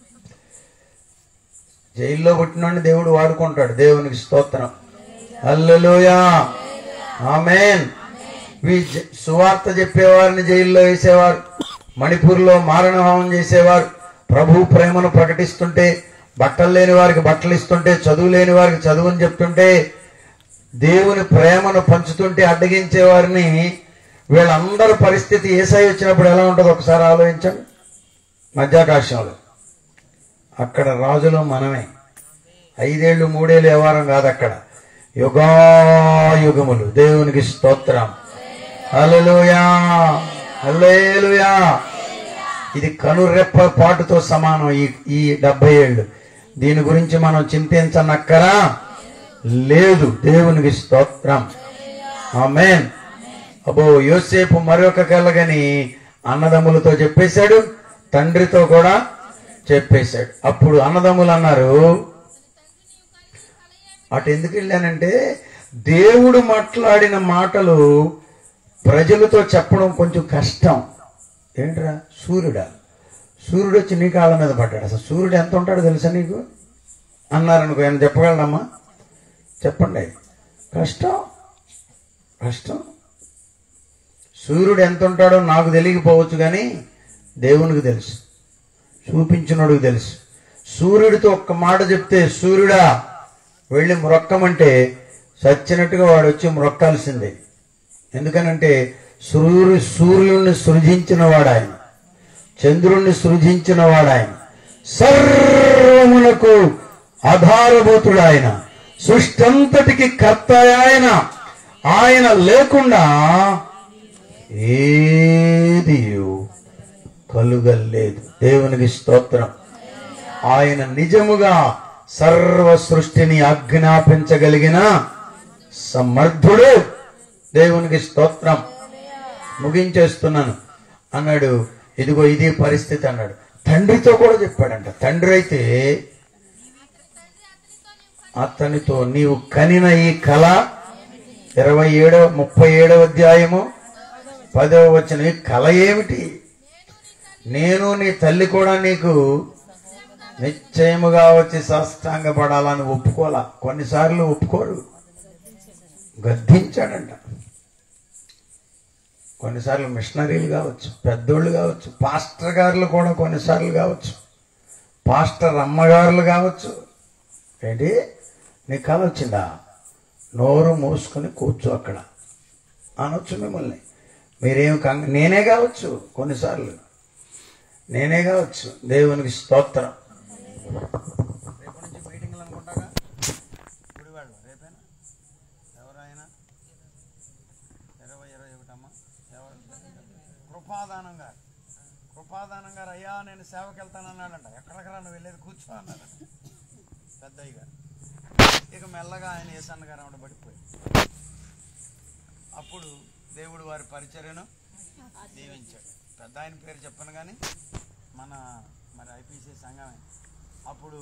జైల్లో పుట్టినోడిని దేవుడు వాడుకుంటాడు దేవునికి స్తోత్రం హల్లెలూయా ఆమెన్ వీ జ- సువార్త చెప్పేవారిని జైల్లో వేసేవారు మణిపూర్లో మారణహోమం చేసేవారు ప్రభు ప్రేమను ప్రకటిస్తుంటే బట్టలు లేని వారికి బట్టలు ఇస్తుంటే చదువు లేని వారికి చదువుని చెప్తుంటే దేవుని ప్రేమను పంచుతుంటే అడ్డగించే వారిని వీళ్ళందరి పరిస్థితి ఏసై వచ్చినప్పుడు ఎలా ఉంటుందో ఒకసారి ఆలోచించండి మధ్యాకాశంలో అక్కడ రాజులు మనమే ఐదేళ్లు మూడేళ్ళు వ్యవహారం కాదు అక్కడ యుగాయుగములు దేవునికి స్తోత్రం హల్లెలూయా హల్లెలూయా ఇది కనురెప్ప పాటుతో సమానం ఈ ఈ డెబ్బై ఏళ్ళు దీని గురించి మనం చింతించనక్కరా లేదు దేవునికి స్తోత్రం ఆమెన్ అబ్బో యోసేపు మరొక కలగని అన్నదమ్ములతో చెప్పేశాడు తండ్రితో కూడా చెప్పేశాడు అప్పుడు అన్నదమ్ములు అన్నారు అటు ఎందుకు వెళ్ళానంటే దేవుడు మాట్లాడిన మాటలు ప్రజలతో చెప్పడం కొంచెం కష్టం ఏంట్రా సూర్యుడా సూర్యుడు వచ్చి నీ కాళ్ళ మీద పడ్డాడు అసలు సూర్యుడు ఎంత ఉంటాడో తెలుసా నీకు అన్నారనుకో ఆయన చెప్పగలడమ్మా చెప్పండి కష్టం కష్టం సూర్యుడు ఎంత ఉంటాడో నాకు తెలియకపోవచ్చు కానీ దేవునికి తెలుసు చూపించినోడికి తెలుసు సూర్యుడితో ఒక్క మాట చెప్తే సూర్యుడా వెళ్ళి మ్రొక్కమంటే చచ్చినట్టుగా వాడు వచ్చి మ్రొక్కాల్సిందే ఎందుకనంటే సూర్యు సూర్యుడిని సృజించిన వాడు ఆయన చంద్రుణ్ణి సృజించిన వాడు ఆయన సర్వమునకు ఆధారభూతుడు ఆయన సృష్టంతటికి కర్త ఆయన ఆయన లేకుండా ఏది కలుగలేదు దేవునికి స్తోత్రం ఆయన నిజముగా సర్వ సృష్టిని ఆజ్ఞాపించగలిగిన సమర్థుడు దేవునికి స్తోత్రం ముగించేస్తున్నాను అన్నాడు ఇదిగో ఇది పరిస్థితి అన్నాడు తండ్రితో కూడా చెప్పాడంట తండ్రి అయితే అతనితో నీవు కనిన ఈ కళ ఇరవై ఏడవ ముప్పై ఏడవ అధ్యాయము పదవ వచ్చిన ఈ కళ ఏమిటి నేను నీ తల్లి కూడా నీకు నిశ్చయముగా వచ్చి సాష్టాంగ పడాలని ఒప్పుకోలా కొన్నిసార్లు ఒప్పుకోరు గద్దించాడంట కొన్నిసార్లు మిషనరీలు కావచ్చు పెద్దోళ్ళు కావచ్చు పాస్టర్ గారులు కూడా కొన్నిసార్లు కావచ్చు పాస్టర్ అమ్మగారులు కావచ్చు ఏంటి నీకు కళ వచ్చిందా నోరు మూసుకొని కూర్చో అక్కడ అనొచ్చు మిమ్మల్ని మీరేం కంగ నేనే కావచ్చు కొన్నిసార్లు నేనే కావచ్చు దేవునికి స్తోత్రం రేపు నుంచి మీటింగ్లు అనుకుంటాగా గుడివాళ్ళు రేపేనా ఎవరైనా ఇరవై ఇరవై ఒకటమ్మా ఎవరు కృపాదానం గారు కృపాదానం గారు అయ్యా నేను సేవకి వెళ్తానన్నాడంట ఎక్కడికరా నువ్వు వెళ్ళేది కూర్చో అన్నాడు పెద్దయ్య గారు ఇక మెల్లగా ఆయన ఏసన్న గారు ఆవిడ పడిపోయి అప్పుడు దేవుడు వారి పరిచర్యను దీవించాడు పెద్ద ఆయన పేరు చెప్పను కానీ మన మరి ఐపీసీ సంఘమే అప్పుడు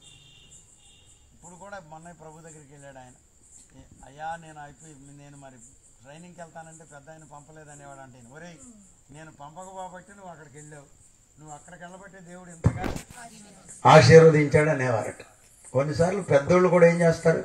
ఇప్పుడు కూడా మొన్న ప్రభు దగ్గరికి వెళ్ళాడు ఆయన ఏ- అయ్యా నేను ఐపీ నేను మరి ట్రైనింగ్కి వెళ్తానంటే పెద్ద ఆయన పంపలేదు అనేవాడు అంటే ఒరేయ్ నేను పంపకపోబట్టి నువ్వు అక్కడికి వెళ్ళావు నువ్వు అక్కడికి వెళ్ళబట్టే దేవుడు ఇంతగా ఆశీర్వదించాడు అనేవారట కొన్నిసార్లు పెద్దోళ్ళు కూడా ఏం చేస్తారు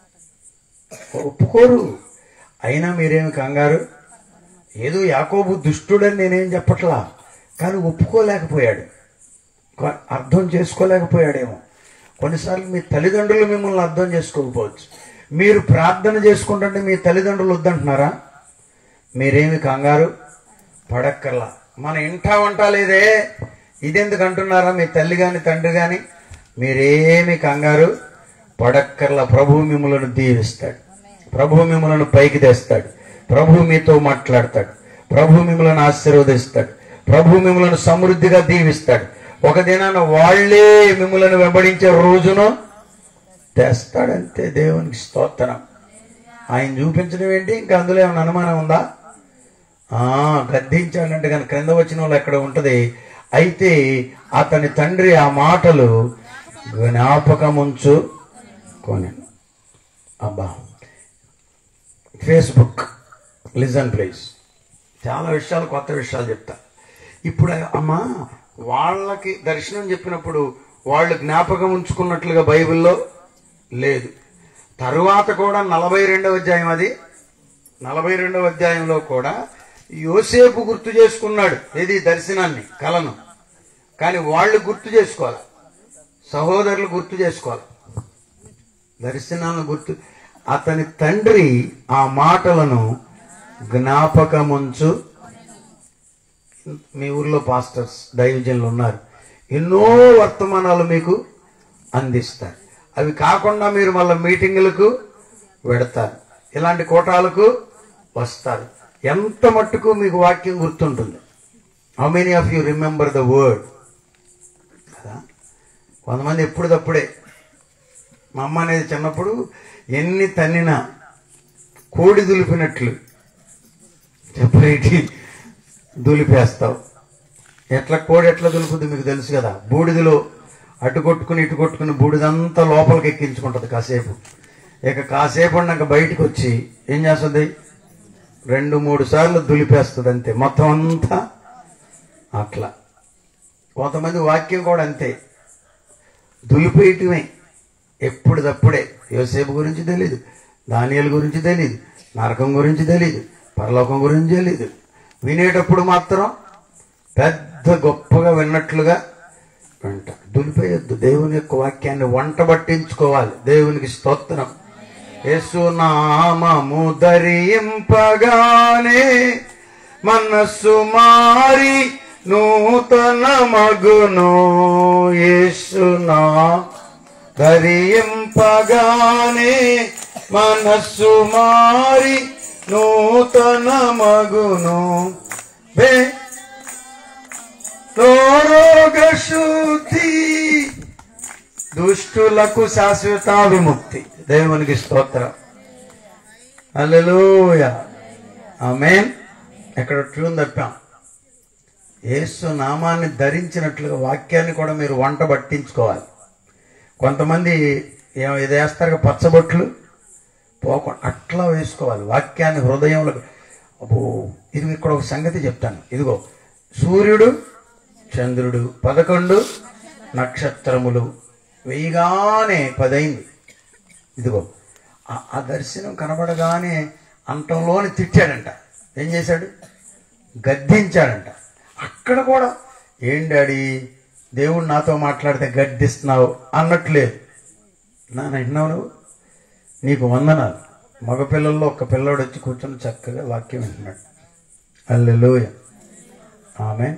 ఒప్పుకోరు అయినా మీరేమి కంగారు ఏదో యాకోబు దుష్టుడని నేనేం చెప్పట్లా కానీ ఒప్పుకోలేకపోయాడు కొ- అర్థం చేసుకోలేకపోయాడేమో కొన్నిసార్లు మీ తల్లిదండ్రులు మిమ్మల్ని అర్థం చేసుకోకపోవచ్చు మీరు ప్రార్థన చేసుకుంటుంటే మీ తల్లిదండ్రులు వద్దంటున్నారా మీరేమి కంగారు పడక్కర్లా మన ఇంటా వంట లేదే ఇదెందుకు అంటున్నారా మీ తల్లి గాని తండ్రి గాని మీరేమి కంగారు పడక్కర్లా ప్రభు మిమ్మలను దీవిస్తాడు ప్రభు మిమ్మలను పైకి తెస్తాడు ప్రభు మీతో మాట్లాడతాడు ప్రభు మిమ్మలను ఆశీర్వదిస్తాడు ప్రభు మిమ్మలను సమృద్ధిగా దీవిస్తాడు ఒక దినాన వాళ్ళే మిమ్మలను వెంబడించే రోజును తెస్తాడంతే దేవునికి స్తోత్రం ఆయన చూపించడం ఏంటి ఇంకా అందులో ఏమైనా అనుమానం ఉందా ఆ గద్దించాడంటే కానీ క్రింద వచ్చిన వాళ్ళు ఎక్కడ ఉంటది అయితే అతని తండ్రి ఆ మాటలు జ్ఞాపకముంచు కొనెను అబ్బా ఫేస్బుక్ లిజన్ ప్లీజ్ చాలా విషయాలు కొత్త విషయాలు చెప్తా ఇప్పుడు అమ్మా వాళ్ళకి దర్శనం చెప్పినప్పుడు వాళ్ళు జ్ఞాపకం ఉంచుకున్నట్లుగా బైబిల్లో లేదు తరువాత కూడా నలభై రెండవ అధ్యాయం అది నలభై రెండవ అధ్యాయంలో కూడా యోసేపు గుర్తు చేసుకున్నాడు ఏది దర్శనాన్ని కలను కానీ వాళ్ళు గుర్తు చేసుకోవాలి సహోదరులు గుర్తు చేసుకోవాలి దర్శనాలను గుర్తు అతని తండ్రి ఆ మాటలను జ్ఞాపకముంచు మీ ఊర్లో పాస్టర్స్ దైవజనులు ఉన్నారు ఎన్నో వర్తమానాలు మీకు అందిస్తారు అవి కాకుండా మీరు మళ్ళీ మీటింగులకు వెడతారు ఇలాంటి కోటాలకు వస్తారు ఎంత మట్టుకు మీకు వాక్యం గుర్తుంటుంది how many of you remember the word కదా కొంతమంది ఎప్పుడుదప్పుడే మా అమ్మ అనేది చిన్నప్పుడు ఎన్ని తన్నినా కోడి దులిపినట్లు చెప్పేటి దులిపేస్తావు ఎట్లా కోడి ఎట్లా దులుపుద్ది మీకు తెలుసు కదా బూడిదలో అటు కొట్టుకుని ఇటు కొట్టుకుని బూడిదంతా లోపలికి ఎక్కించుకుంటది కాసేపు ఇక కాసేపు ఉన్నాక బయటకు వచ్చి ఏం చేస్తుంది రెండు మూడు సార్లు దులిపేస్తుంది అంతే మొత్తం అంతా అట్లా కొంతమంది వాక్యం కూడా అంతే దులిపేయటమే ఎప్పుడుదప్పుడే యోసేపు గురించి తెలీదు దానియల గురించి తెలీదు నరకం గురించి తెలీదు పరలోకం గురించి తెలీదు వినేటప్పుడు మాత్రం పెద్ద గొప్పగా విన్నట్లుగా వింట దులిపేయొద్దు దేవుని యొక్క వాక్యాన్ని వంట పట్టించుకోవాలి దేవునికి స్తోత్రం యేసునామము ధరింపగానే మనస్సు మారి నూతన మగును యేసునా ధరింపగానే మనస్సు మారి నూతన మగును బే రోగ శుద్ధి దుష్టులకు శాశ్వత విముక్తి దేవునికి స్తోత్రం అల్లెలూయ ఆమేన్ ఎక్కడ ట్యూన్ తప్పాం యేసు నామాన్ని ధరించినట్లుగా వాక్యాన్ని కూడా మీరు వంట పట్టించుకోవాలి కొంతమంది ఏమో ఇది వేస్తారు కదా, పచ్చబొట్లు పోకుండా అట్లా వేసుకోవాలి వాక్యాన్ని హృదయంలో అబ్బో ఇది ఇక్కడ ఒక సంగతి చెప్తాను ఇదిగో సూర్యుడు చంద్రుడు పదకొండు నక్షత్రములు వెయ్యగానే పదైంది ఇదిగో ఆ- ఆ దర్శనం కనబడగానే అంతంలోని తిట్టాడంట ఏం చేశాడు గద్దించాడంట అక్కడ కూడా ఏం డాడీ దేవుడు నాతో మాట్లాడితే గడ్డిస్తున్నావు అన్నట్లేదు నాన్న విన్నావు నువ్వు నీకు వందనాలు మగపిల్లల్లో ఒక పిల్లోడు వచ్చి కూర్చొని చక్కగా వాక్యం వింటున్నాడు అల్లెలోయ ఆమె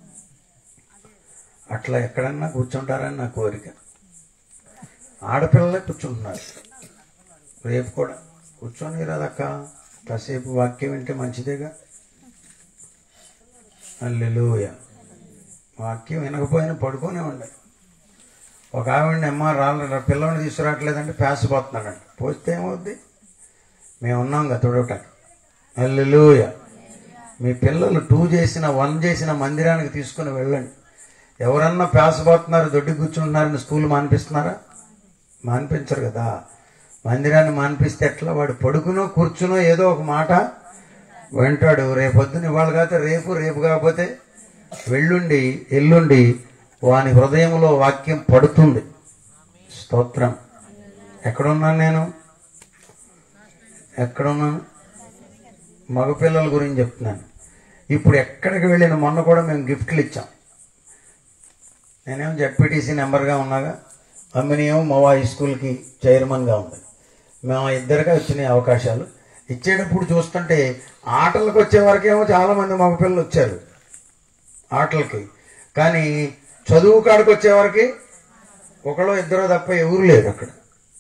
అట్లా ఎక్కడన్నా కూర్చుంటారని నా కోరిక ఆడపిల్లలే కూర్చుంటున్నారు రేపు కూడా కూర్చొని రాదక్క కాసేపు వాక్యం వింటే మంచిదేగా అల్లెలోయ వాక్యం వినకపోయినా పడుకునే ఉండే ఒక ఆవిడని అమ్మ రాళ్ళ పిల్లల్ని తీసుకురావట్లేదంటే పేసపోతున్నాడంట పోస్తే ఏమవుద్ది మేము ఉన్నాం కదా తుడవటానికి అల్లెలుయ మీ పిల్లలు టూ చేసిన వన్ చేసిన మందిరానికి తీసుకుని వెళ్ళండి ఎవరన్నా పేసపోతున్నారు దొడ్డి కూర్చుంటున్నారని స్కూల్ మానిపిస్తున్నారా మానిపించరు కదా మందిరాన్ని మానిపిస్తే ఎట్లా వాడు పడుకునో కూర్చునో ఏదో ఒక మాట వింటాడు రేపొద్దున ఇవాళ కాకపోతే రేపు రేపు కాకపోతే వెళ్ళుండి ఎల్లుండి వాని హృదయంలో వాక్యం పడుతుంది స్తోత్రం ఎక్కడున్నాను నేను ఎక్కడున్నాను మగపిల్లల గురించి చెప్తున్నాను ఇప్పుడు ఎక్కడికి వెళ్ళిన మొన్న కూడా మేము గిఫ్ట్లు ఇచ్చాం నేనేం జడ్పీటీసీ నెంబర్గా ఉన్నాగా అమ్మినియం మోవా హై స్కూల్కి చైర్మన్గా ఉంది మేము ఇద్దరిగా వచ్చినాయి అవకాశాలు ఇచ్చేటప్పుడు చూస్తుంటే ఆటలకు వచ్చే వరకేమో చాలామంది మగపిల్లలు వచ్చారు ఆటలకి కానీ చదువు కాడికి వచ్చేవరకు ఒకళ్ళు ఇద్దరు తప్ప ఎవరు లేరు అక్కడ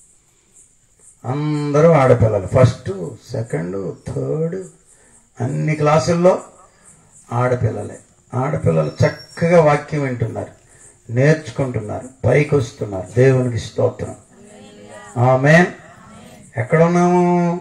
అందరూ ఆడపిల్లలు ఫస్ట్ సెకండ్ థర్డ్ అన్ని క్లాసుల్లో ఆడపిల్లలే ఆడపిల్లలు చక్కగా వాక్యం వింటున్నారు నేర్చుకుంటున్నారు పైకి వస్తున్నారు దేవునికి స్తోత్రం ఆమె ఎక్కడున్నాము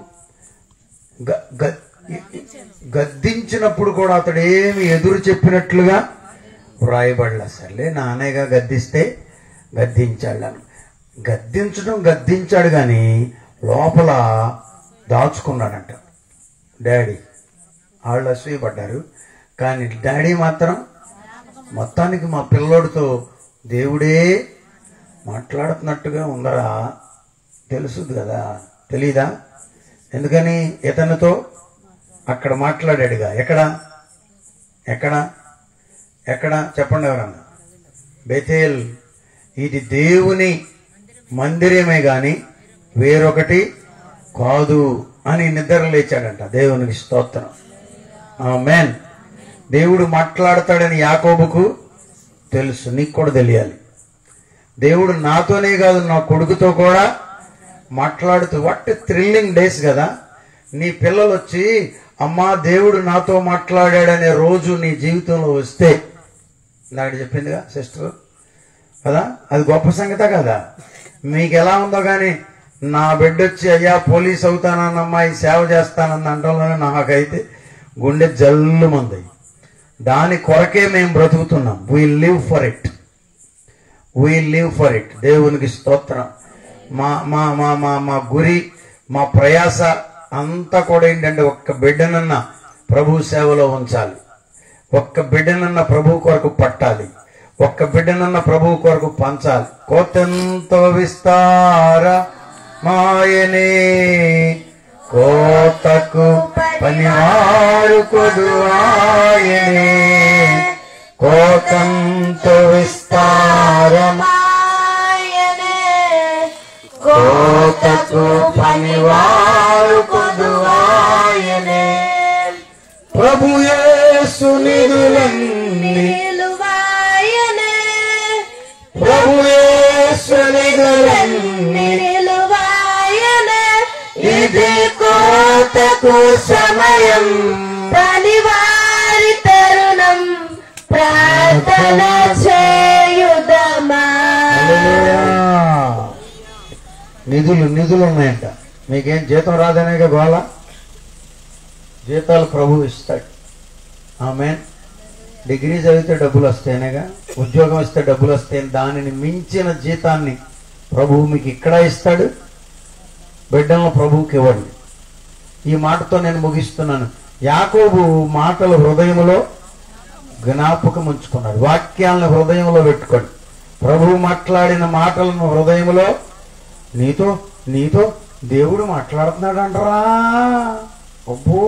గ- గ- గద్దించినప్పుడు కూడా అతడు ఏమి ఎదురు చెప్పినట్లుగా వ్రాయబడలే సర్లే నానేగా గద్దిస్తే గద్దించాడు గద్దించడం గద్దించాడు కానీ లోపల దాచుకున్నాడంట డాడీ వాళ్ళు అసూయపడ్డారు కానీ డాడీ మాత్రం మొత్తానికి మా పిల్లోడితో దేవుడే మాట్లాడుతున్నట్టుగా ఉందరా తెలుసుది కదా తెలీదా ఎందుకని ఇతనితో అక్కడ మాట్లాడాడుగా ఎక్కడ ఎక్కడ ఎక్కడ చెప్పండి ఎవరన్నా బెతేల్ ఇది దేవుని మందిరమే గాని వేరొకటి కాదు అని నిద్ర లేచాడంట దేవునికి స్తోత్రం ఆమెన్ దేవుడు మాట్లాడతాడని యాకోబుకు తెలుసు నీకు కూడా తెలియాలి దేవుడు నాతోనే కాదు నా కొడుకుతో కూడా మాట్లాడుతూ వాట్ థ్రిల్లింగ్ డేస్ కదా నీ పిల్లలు వచ్చి అమ్మా దేవుడు నాతో మాట్లాడాడనే రోజు నీ జీవితంలో వస్తే నాకు చెప్పిందిగా సిస్టర్ కదా అది గొప్ప సంగతే కదా మీకు ఎలా ఉందో కానీ నా బిడ్డ వచ్చి అయ్యా పోలీస్ అవుతానన్న అమ్మాయి సేవ చేస్తానన్న అంటంలోనే నాకైతే గుండె జల్లుమంది దాని కొరకే మేము బ్రతుకుతున్నాం we live for it we live for it దేవునికి స్తోత్రం మా మా మా మా మా గురి మా ప్రయాస అంతా కూడా ఏంటంటే ఒక్క బిడ్డనన్న ప్రభు సేవలో ఉంచాలి ఒక్క బిడ్డనన్న ప్రభు కొరకు పట్టాలి ఒక్క బిడ్డనన్న ప్రభు కొరకు పంచాలి కోతెంతో విస్తార మాయనే కోతకు పనివారు కొదువాయనే కోతంతో విస్తారమ మాయనే కోతకు పనివారు కొదువాయనే ప్రభు యేసు నిధులన్నీ నిలువాయనే ప్రభు యేసు నిధులన్నీ నిలువాయనే ఇది కోతకు సమయం పనివారి తరుణం ప్రార్థన చేయుదమా నిధులు నిధులు ఉన్నాయంట మీకేం జీతం రాదనేక గోళ జీతాలు ప్రభు ఇస్తాడు ఆమె డిగ్రీ చదివితే డబ్బులు వస్తాయనేగా ఉద్యోగం ఇస్తే డబ్బులు వస్తాయి దానిని మించిన జీతాన్ని ప్రభువు మీకు ఇక్కడ ఇస్తాడు బిడ్డలను ప్రభువుకి ఇవ్వండి ఈ మాటతో నేను ముగిస్తున్నాను యాకోబు మాటలు హృదయములో జ్ఞాపకం ఉంచుకున్నాడు వాక్యాలను హృదయంలో పెట్టుకోండి ప్రభువు మాట్లాడిన మాటలను హృదయంలో నీతో నీతో దేవుడు మాట్లాడుతున్నాడు అంటారా అబ్బో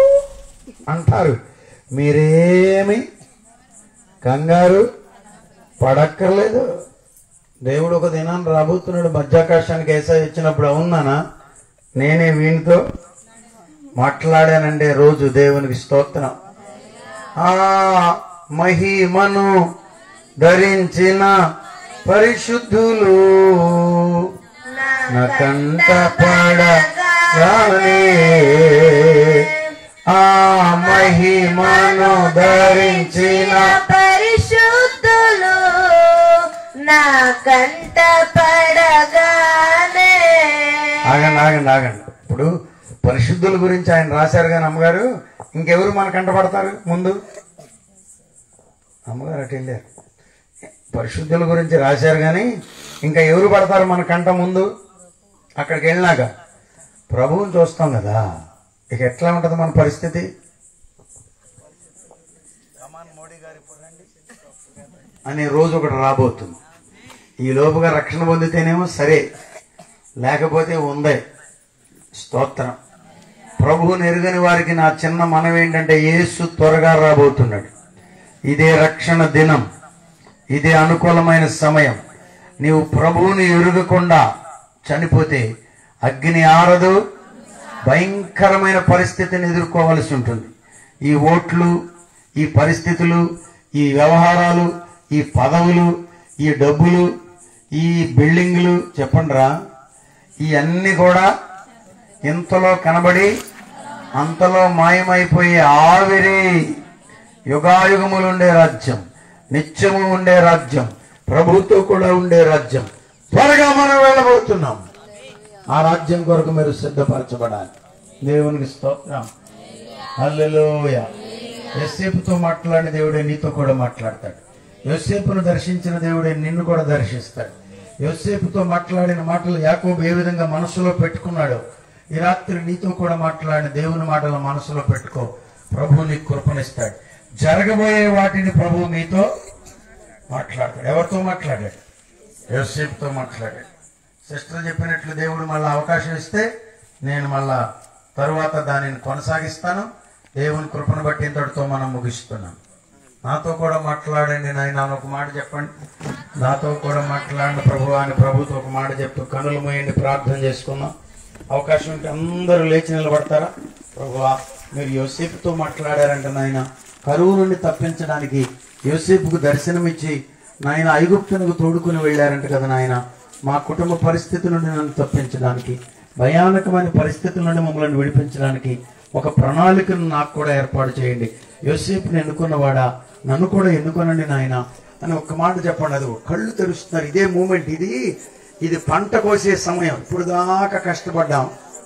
అంటారు మీరేమి కంగారు పడక్కర్లేదు దేవుడు ఒక దినాన్ని రాబోతున్నాడు మధ్యాకాశానికి ఏసాయి ఇచ్చినప్పుడు అవునానా నేనే వీనితో మాట్లాడానండే రోజు దేవునికి స్తోత్రం ఆ మహిమను ధరించిన పరిశుద్ధులు నా కంట పడగానే ఆ మహిమను ధరించిన పరిశుద్ధులు నా కంట పడగానే ఆగండి ఆగండి ఆగండి ఇప్పుడు పరిశుద్ధుల గురించి ఆయన రాశారు కానీ అమ్మగారు ఇంకెవరు మన కంట పడతారు ముందు అమ్మగారు అటు వెళ్ళారు పరిశుద్ధుల గురించి రాశారు కానీ ఇంకా ఎవరు పడతారు మన కంట ముందు అక్కడికి వెళ్ళినాక ప్రభువుని చూస్తాం కదా ఇక ఎట్లా ఉంటుంది మన పరిస్థితి అనే రోజు ఒకటి రాబోతుంది ఈ లోపుగా రక్షణ పొందితేనేమో సరే లేకపోతే ఉందే స్తోత్రం ప్రభువుని ఎరుగని వారికి నా చిన్న మనం ఏంటంటే యేసు త్వరగా రాబోతున్నాడు ఇదే రక్షణ దినం ఇదే అనుకూలమైన సమయం నీవు ప్రభువుని ఎరుగకుండా చనిపోతే అగ్ని ఆరదు భయంకరమైన పరిస్థితిని ఎదుర్కోవలసి ఉంటుంది ఈ ఓట్లు ఈ పరిస్థితులు ఈ వ్యవహారాలు ఈ పదవులు ఈ డబ్బులు ఈ బిల్డింగ్లు చెప్పండిరా ఇవన్నీ కూడా ఇంతలో కనబడి అంతలో మాయమైపోయే ఆవిరి యుగాయుగములు ఉండే రాజ్యం నిత్యము ఉండే రాజ్యం ప్రభుతో కూడా ఉండే రాజ్యం త్వరగా మనం వెళ్ళబోతున్నాం ఆ రాజ్యం కొరకు మీరు సిద్ధపరచబడాలి దేవునికి స్తోత్రం హల్లెలూయ యోసేపుతో మాట్లాడిన దేవుడే నీతో కూడా మాట్లాడతాడు యోసేపును దర్శించిన దేవుడే నిన్ను కూడా దర్శిస్తాడు యోసేపుతో మాట్లాడిన మాటలు యాకోబు ఏ విధంగా మనసులో పెట్టుకున్నాడో ఈ రాత్రి నీతో కూడా మాట్లాడిన దేవుని మాటలు మనసులో పెట్టుకో ప్రభు నీకు కృపనిస్తాడు జరగబోయే వాటిని ప్రభు మీతో మాట్లాడతాడు ఎవరితో మాట్లాడాడు యోసేపుతో మాట్లాడాడు సిస్టర్ చెప్పినట్లు దేవుడు మళ్ళీ అవకాశం ఇస్తే నేను మళ్ళా తరువాత దానిని కొనసాగిస్తాను దేవుని కృపను బట్టి ఇంతటితో మనం ముగిస్తున్నాం నాతో కూడా మాట్లాడండి నాయన అని ఒక మాట చెప్పండి నాతో కూడా మాట్లాడిన ప్రభు అని ప్రభుతో ఒక మాట చెప్తూ కనులు మూయండి ప్రార్థన చేసుకుందాం అవకాశం ఉంటే అందరూ లేచి నిలబడతారా ప్రభువా మీరు యోసేపుతో మాట్లాడారంట నాయన కరువు నుండి తప్పించడానికి యోసేపుకు దర్శనమిచ్చి నాయన ఐగుప్తునకు తోడుకుని వెళ్ళారంట కదా నాయన మా కుటుంబ పరిస్థితి నుండి నన్ను తప్పించడానికి భయానకమైన పరిస్థితుల నుండి మమ్మల్ని విడిపించడానికి ఒక ప్రణాళికను నాకు కూడా ఏర్పాటు చేయండి యోసేపుని ఎన్నుకున్నవాడా నన్ను కూడా ఎన్నుకొనండి నాయన అని ఒక్క మాట చెప్పండి అది కళ్ళు తెరుస్తున్నారు ఇదే మూమెంట్ ఇది ఇది పంట కోసే సమయం ఇప్పుడు దాకా కష్టపడ్డాం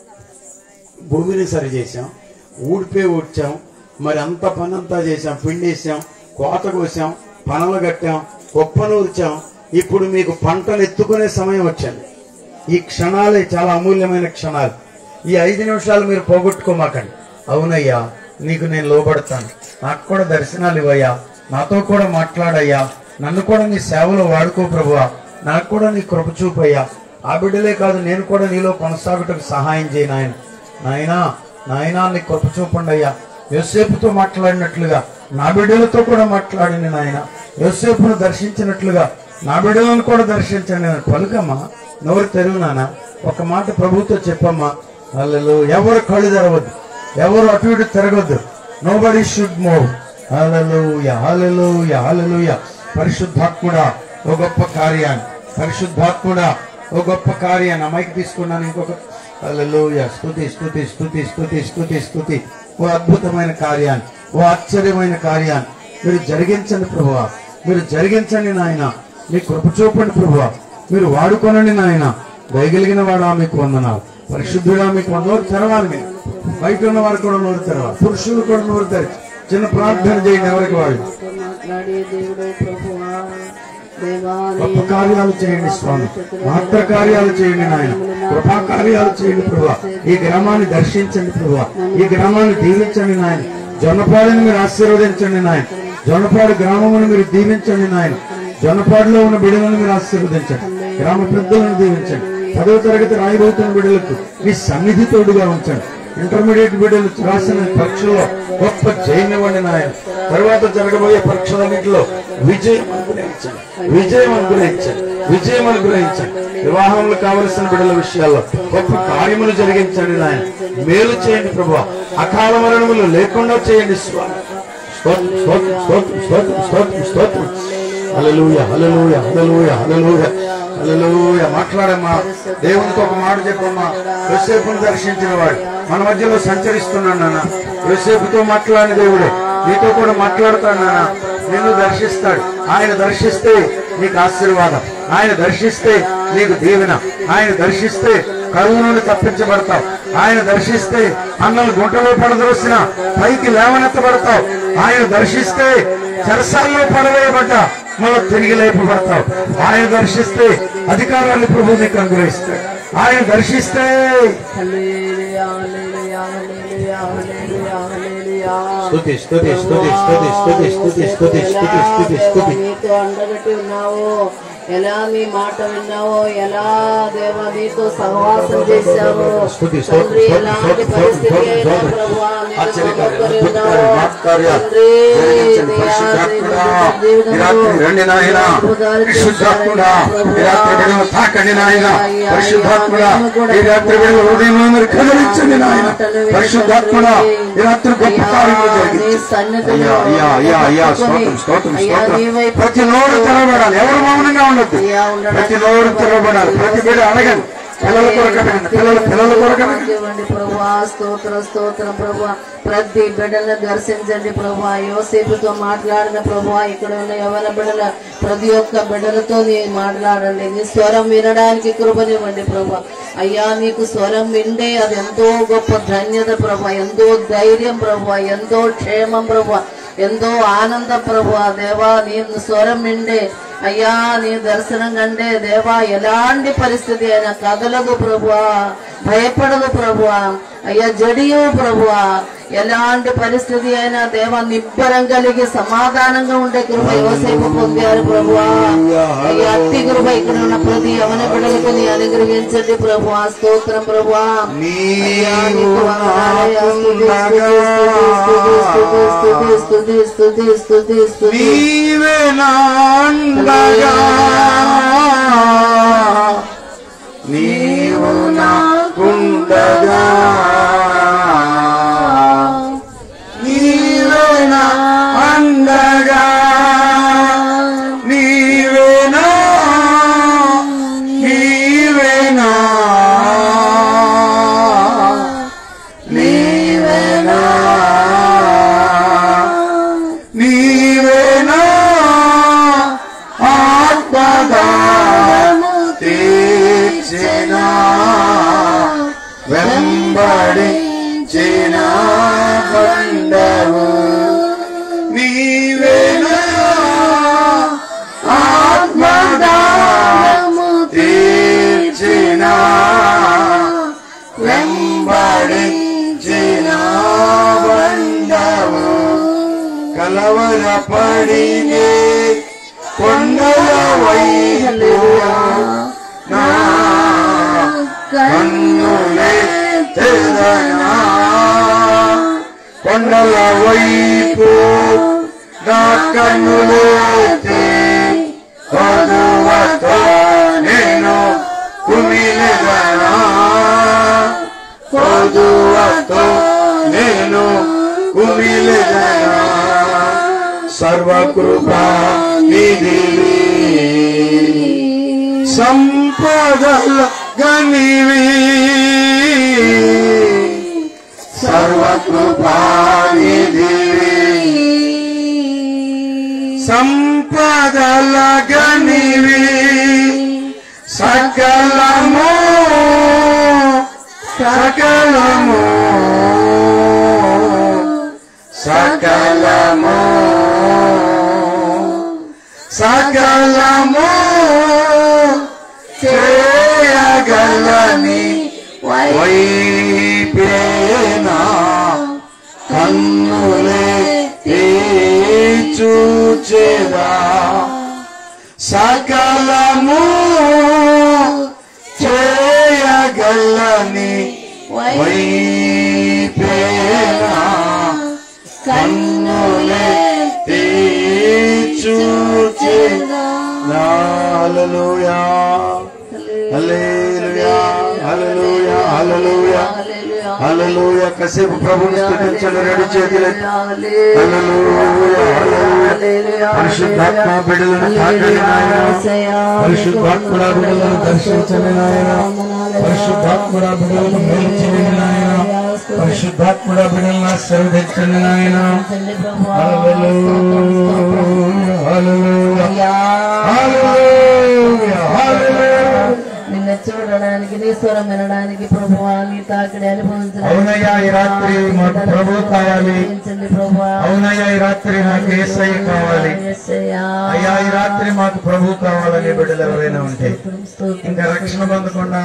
భూమిని సరి చేసాం ఊడిపే ఊడ్చాం మరి అంత పని అంతా చేసాం పిండేసాం కోత కోసాం పనలు కట్టాం కుప్పనూర్చాం ఇప్పుడు మీకు పంటలు ఎత్తుకునే సమయం వచ్చింది ఈ క్షణాలే చాలా అమూల్యమైన క్షణాలు ఈ ఐదు నిమిషాలు మీరు పోగొట్టుకోమాకండి అవునయ్యా నీకు నేను లోబడతాను నాకు కూడా దర్శనాలు ఇవ్వయ్యా నాతో కూడా మాట్లాడయ్యా నన్ను కూడా నీ సేవలో వాడుకో ప్రభువా నాకు కూడా నీ కృప చూపయ్యా ఆ బిడ్డలే కాదు నేను కూడా నీలో కొనసాగుటకు సహాయం చేయి నాయన నాయనా నాయనా నీ కృప చూపండి అయ్యా యోసేపుతో మాట్లాడినట్లుగా నా బిడ్డలతో కూడా మాట్లాడింది నాయన యోసేపును దర్శించినట్లుగా నా బిడ్డలను కూడా దర్శించండి నేను పలుకమ్మా నోరు తెరువు నాన్న ఒక మాట ప్రభుతో చెప్పమ్మా వాళ్ళు ఎవరు కళ్ళు తెరవద్దు ఎవరు అటు ఇటు తిరగొద్దు నో బడీ షుడ్ మూవ్ హల్లెలూయ హల్లెలూయ హల్లెలూయ పరిశుద్ధాత్ముడా ఓ గొప్ప కార్యాన్ని పరిశుద్ధాత్ముడా ఓ గొప్ప కార్యాన్ని అమ్మాయికి తీసుకున్నాను ఇంకొక హల్లెలూయ స్తుతి స్తుతి స్తుతి స్తుతి స్తుతి స్తుతి ఓ అద్భుతమైన కార్యాన్ని ఓ ఆశ్చర్యమైన కార్యాన్ని మీరు జరిగించండి ప్రభువా మీరు జరిగించండి నాయన మీ కృప చూపండి ప్రభువా మీరు వాడుకోనండి నాయన దయగలిగిన వాడా మీకు వందనాలు పరిశుద్ధుడా మీకు నోరు తెరవాలి మీరు బయట ఉన్న వారు కూడా నోరు తెరవాలి పురుషులు కూడా నోరు తెరచి చిన్న ప్రార్థన చేయండి ఎవరికి వాళ్ళు మాట్లాడే దేవుడు ప్రభువా దేవా గొప్ప కార్యాలు చేయండి స్వామి మాత్ర కార్యాలు చేయండి నాయన కృపా కార్యాలు చేయండి ప్రభా ఈ గ్రామాన్ని దర్శించండి ప్రభా ఈ గ్రామాన్ని దీవించండి నాయన జొన్నపాడుని మీరు ఆశీర్వదించండి నాయన జొన్నపాడు గ్రామమును మీరు దీవించండి నాయన జొన్నపాడులో ఉన్న బిడ్డలను మీరు ఆశీర్వదించండి గ్రామ పెద్దలను దీవించండి పదవ తరగతి రాయబోతున్న బిడ్డలకు మీ సన్నిధి తోడుగా ఉంచండి ఇంటర్మీడియట్ బిడ్డలు రాసిన పరీక్షల్లో గొప్ప జయమివ్వండి నాయన తర్వాత జరగబోయే పరీక్షలన్నింటిలో విజయం అనుగ్రహించండి విజయం అనుగ్రహించండి విజయం అనుగ్రహించండి వివాహంలో కావలసిన బిడ్డల విషయాల్లో గొప్ప కార్యములు జరిగించండి నాయన మేలు చేయండి ప్రభు అకాల మరణములు లేకుండా చేయండి స్వామి స్తోత్రం స్తోత్రం స్తోత్రం స్తోత్రం స్తోత్రం స్తోత్రం హల్లెలూయ హల్లెలూయ హల్లెలూయ హల్లెలూయ హల్లెలూయ మాట్లాడమ్మా దేవునికి ఒక మాట చెప్పమ్మా యోసేపును దర్శించిన వాడు మన మధ్యలో సంచరిస్తున్నాడు నాన్న యోసేపుతో మాట్లాడిన దేవుడే నీతో కూడా మాట్లాడుతాడు నాన్న నిన్ను దర్శిస్తాడు ఆయన దర్శిస్తే నీకు ఆశీర్వాదం ఆయన దర్శిస్తే నీకు దీవెన ఆయన దర్శిస్తే కరువు నుండి తప్పించబడతావు ఆయన దర్శిస్తే అన్నలు గుంటలో పడదోసిన పైకి లేవనెత్తబడతావు ఆయన దర్శిస్తే చెరసాల్లో పడవేయబడ్డ మళ్ళీ తిరిగి లేపబడతావు ఆయన దర్శిస్తే అధికారాన్ని ప్రభు నీకు అనుగ్రహిస్తాడు ఆయన దర్శిస్తే హల్లెలూయా హల్లెలూయా హల్లెలూయా హల్లెలూయా హల్లెలూయా స్తుతి స్తుతి స్తుతి స్తుతి స్తుతి స్తుతి స్తుతి స్తుతి స్తుతి స్తుతి నీతో అండగట్టి ఉన్నావో ఎలా నీ మాట విన్నావో ఎలా దేవా నీతో సహవాసం చేశావో స్తుతి, స్తోత్రం, తండ్రి స్తోత్రం, ఎలాంటి స్తోత్రం, పరిస్థితి స్తోత్రం, అయినా స్తోత్రం. ప్రభువా నీకు ఆశ్చర్యకార్యాలు, సమర్పణి అద్భుతకార్యాలు, ఉన్నావో. మహత్కార్యాలు తండ్రి, జరిగించండి. దయా, పరిశుద్ధాత్ముడా, జీవితంలో ఈ రాత్రి రండి నాయన అద్భుతాలు పరిశుద్ధాత్ముడా చేశారయ్యా, ఈ రాత్రి ప్రభువా. బిడ్డలు తాకండి నాయన అయ్యా, పరిశుద్ధాత్ముడా మేము కూడా ఈ రాత్రి బిడ్డల హృదయంలో మీరు కదిలించండి నాయన పరిశుద్ధాత్ముడా ఈ రాత్రి గొప్ప కార్యములు జరిగించండి అయ్యా అయ్యా అయ్యా అయ్యా స్తోత్రం స్తోత్రం స్తోత్రం ప్రతి నోరు తెరవబడాలి ఎవరు మౌనంగా ఉండొద్దు ప్రతి నోరు తెరవబడాలి ప్రతి బిడ్డ అడగండి పిల్లల కొరకు అడగండి పిల్లల పిల్లల కొరకు అడగండి ఇవ్వండి ప్రభా స్తోత్ర స్తోత్రం ప్రభా ప్రతి బిడ్డలను దర్శించండి ప్రభా యోసేపుతో మాట్లాడిన ప్రభా ఇక్కడ ఉన్న యవన బిడ్డల ప్రతి ఒక్క బిడ్డలతో నీ మాట్లాడండి నీ స్వరం వినడానికి కృపనివ్వండి ప్రభా అయ్యా నీకు స్వరం విండే అది ఎంతో గొప్ప ధన్యత ప్రభా ఎంతో ధైర్యం ప్రభా ఎంతో క్షేమం ప్రభా ఎంతో ఆనంద ప్రభా దేవా నీ స్వరం విండే అయ్యా నీ దర్శనం కంటే దేవా ఎలాంటి పరిస్థితి అయినా కదలదు ప్రభువా భయపడదు ప్రభువా అయ్యా జడియు ప్రభువా ఎలాంటి పరిస్థితి అయినా దేవా నిబ్బరం కలిగి సమాధానంగా ఉండే కృప యువసేపు పొందారు ప్రభువా అయ్యా అట్టి కృప ఇక్కడ ఉన్న ప్రతి యవన బిడ్డలకు నీ అనుగ్రహించండి ప్రభువా స్తోత్రం ప్రభువా అయ్యా నీకు వందనాలయ్యా. స్తుతి, స్తుతి, స్తుతి, స్తుతి, స్తుతి, స్తుతి, స్తుతి, స్తుతి. నీవే నాండగా నీవు నాకుండగా నీవే నా అండగా నీవే నా నీవే నా నీవే నా నీవేనా ఆత్మదానము తీర్చిన వెంబడించిన బండవు నీవేనా ఆత్మదానము తీర్చిన వెంబడించిన బండవు కలవరపడినే కొండల వైపు నా కన్నులే తెరనా కొండల వైపు నా కన్నులే చదువతో నేను కుమిలెదనా చదువతో నేను కుమిలెదనా సర్వకృపా నిధివి సంపదల గనివి సర్వకృపా నిధివి సంపదల గనివి సకలము సకలము సకలము సకలము చేయగలని వైపేనా కన్నులే చూచేదా సకలము చేయగలని వైపేనా హల్లెలూయా హల్లెలూయా హల్లెలూయా హల్లెలూయా హల్లెలూయా కాసేపు ప్రభుని స్తుతించండి రెండు చేతులెత్తి హల్లెలూయా హల్లెలూయా పరిశుద్ధాత్మ బిడ్డలను తాకండి నాయన పరిశుద్ధాత్మడ బిడ్డలను దర్శించండి నాయన పరిశుద్ధాత్మడ బిడ్డలను మేలు చేయండి నాయన పరిశుద్ధాత్మడ బిడ్డలను ఆశీర్వదించండి నాయన హల్లెలూయా హల్లెలూయా హల్లెలూయా హల్లెలూయా నిన్న చూడడానికి నీ స్వరం వినడానికి ప్రభువా నీ తాకిడి అవునయ్యా ఈ రాత్రి మాకు ప్రభు కావాలి అనుభవించండి ప్రభువా అవునయ్యా ఈ రాత్రి నాకు ఏసై కావాలి యేసయ్యా. అయ్యా ఈ రాత్రి మాకు ప్రభు కావాలని బిడ్డలు ఎవరైనా ఉంటే స్తోత్రం. ఇంకా రక్షణ పొందకుండా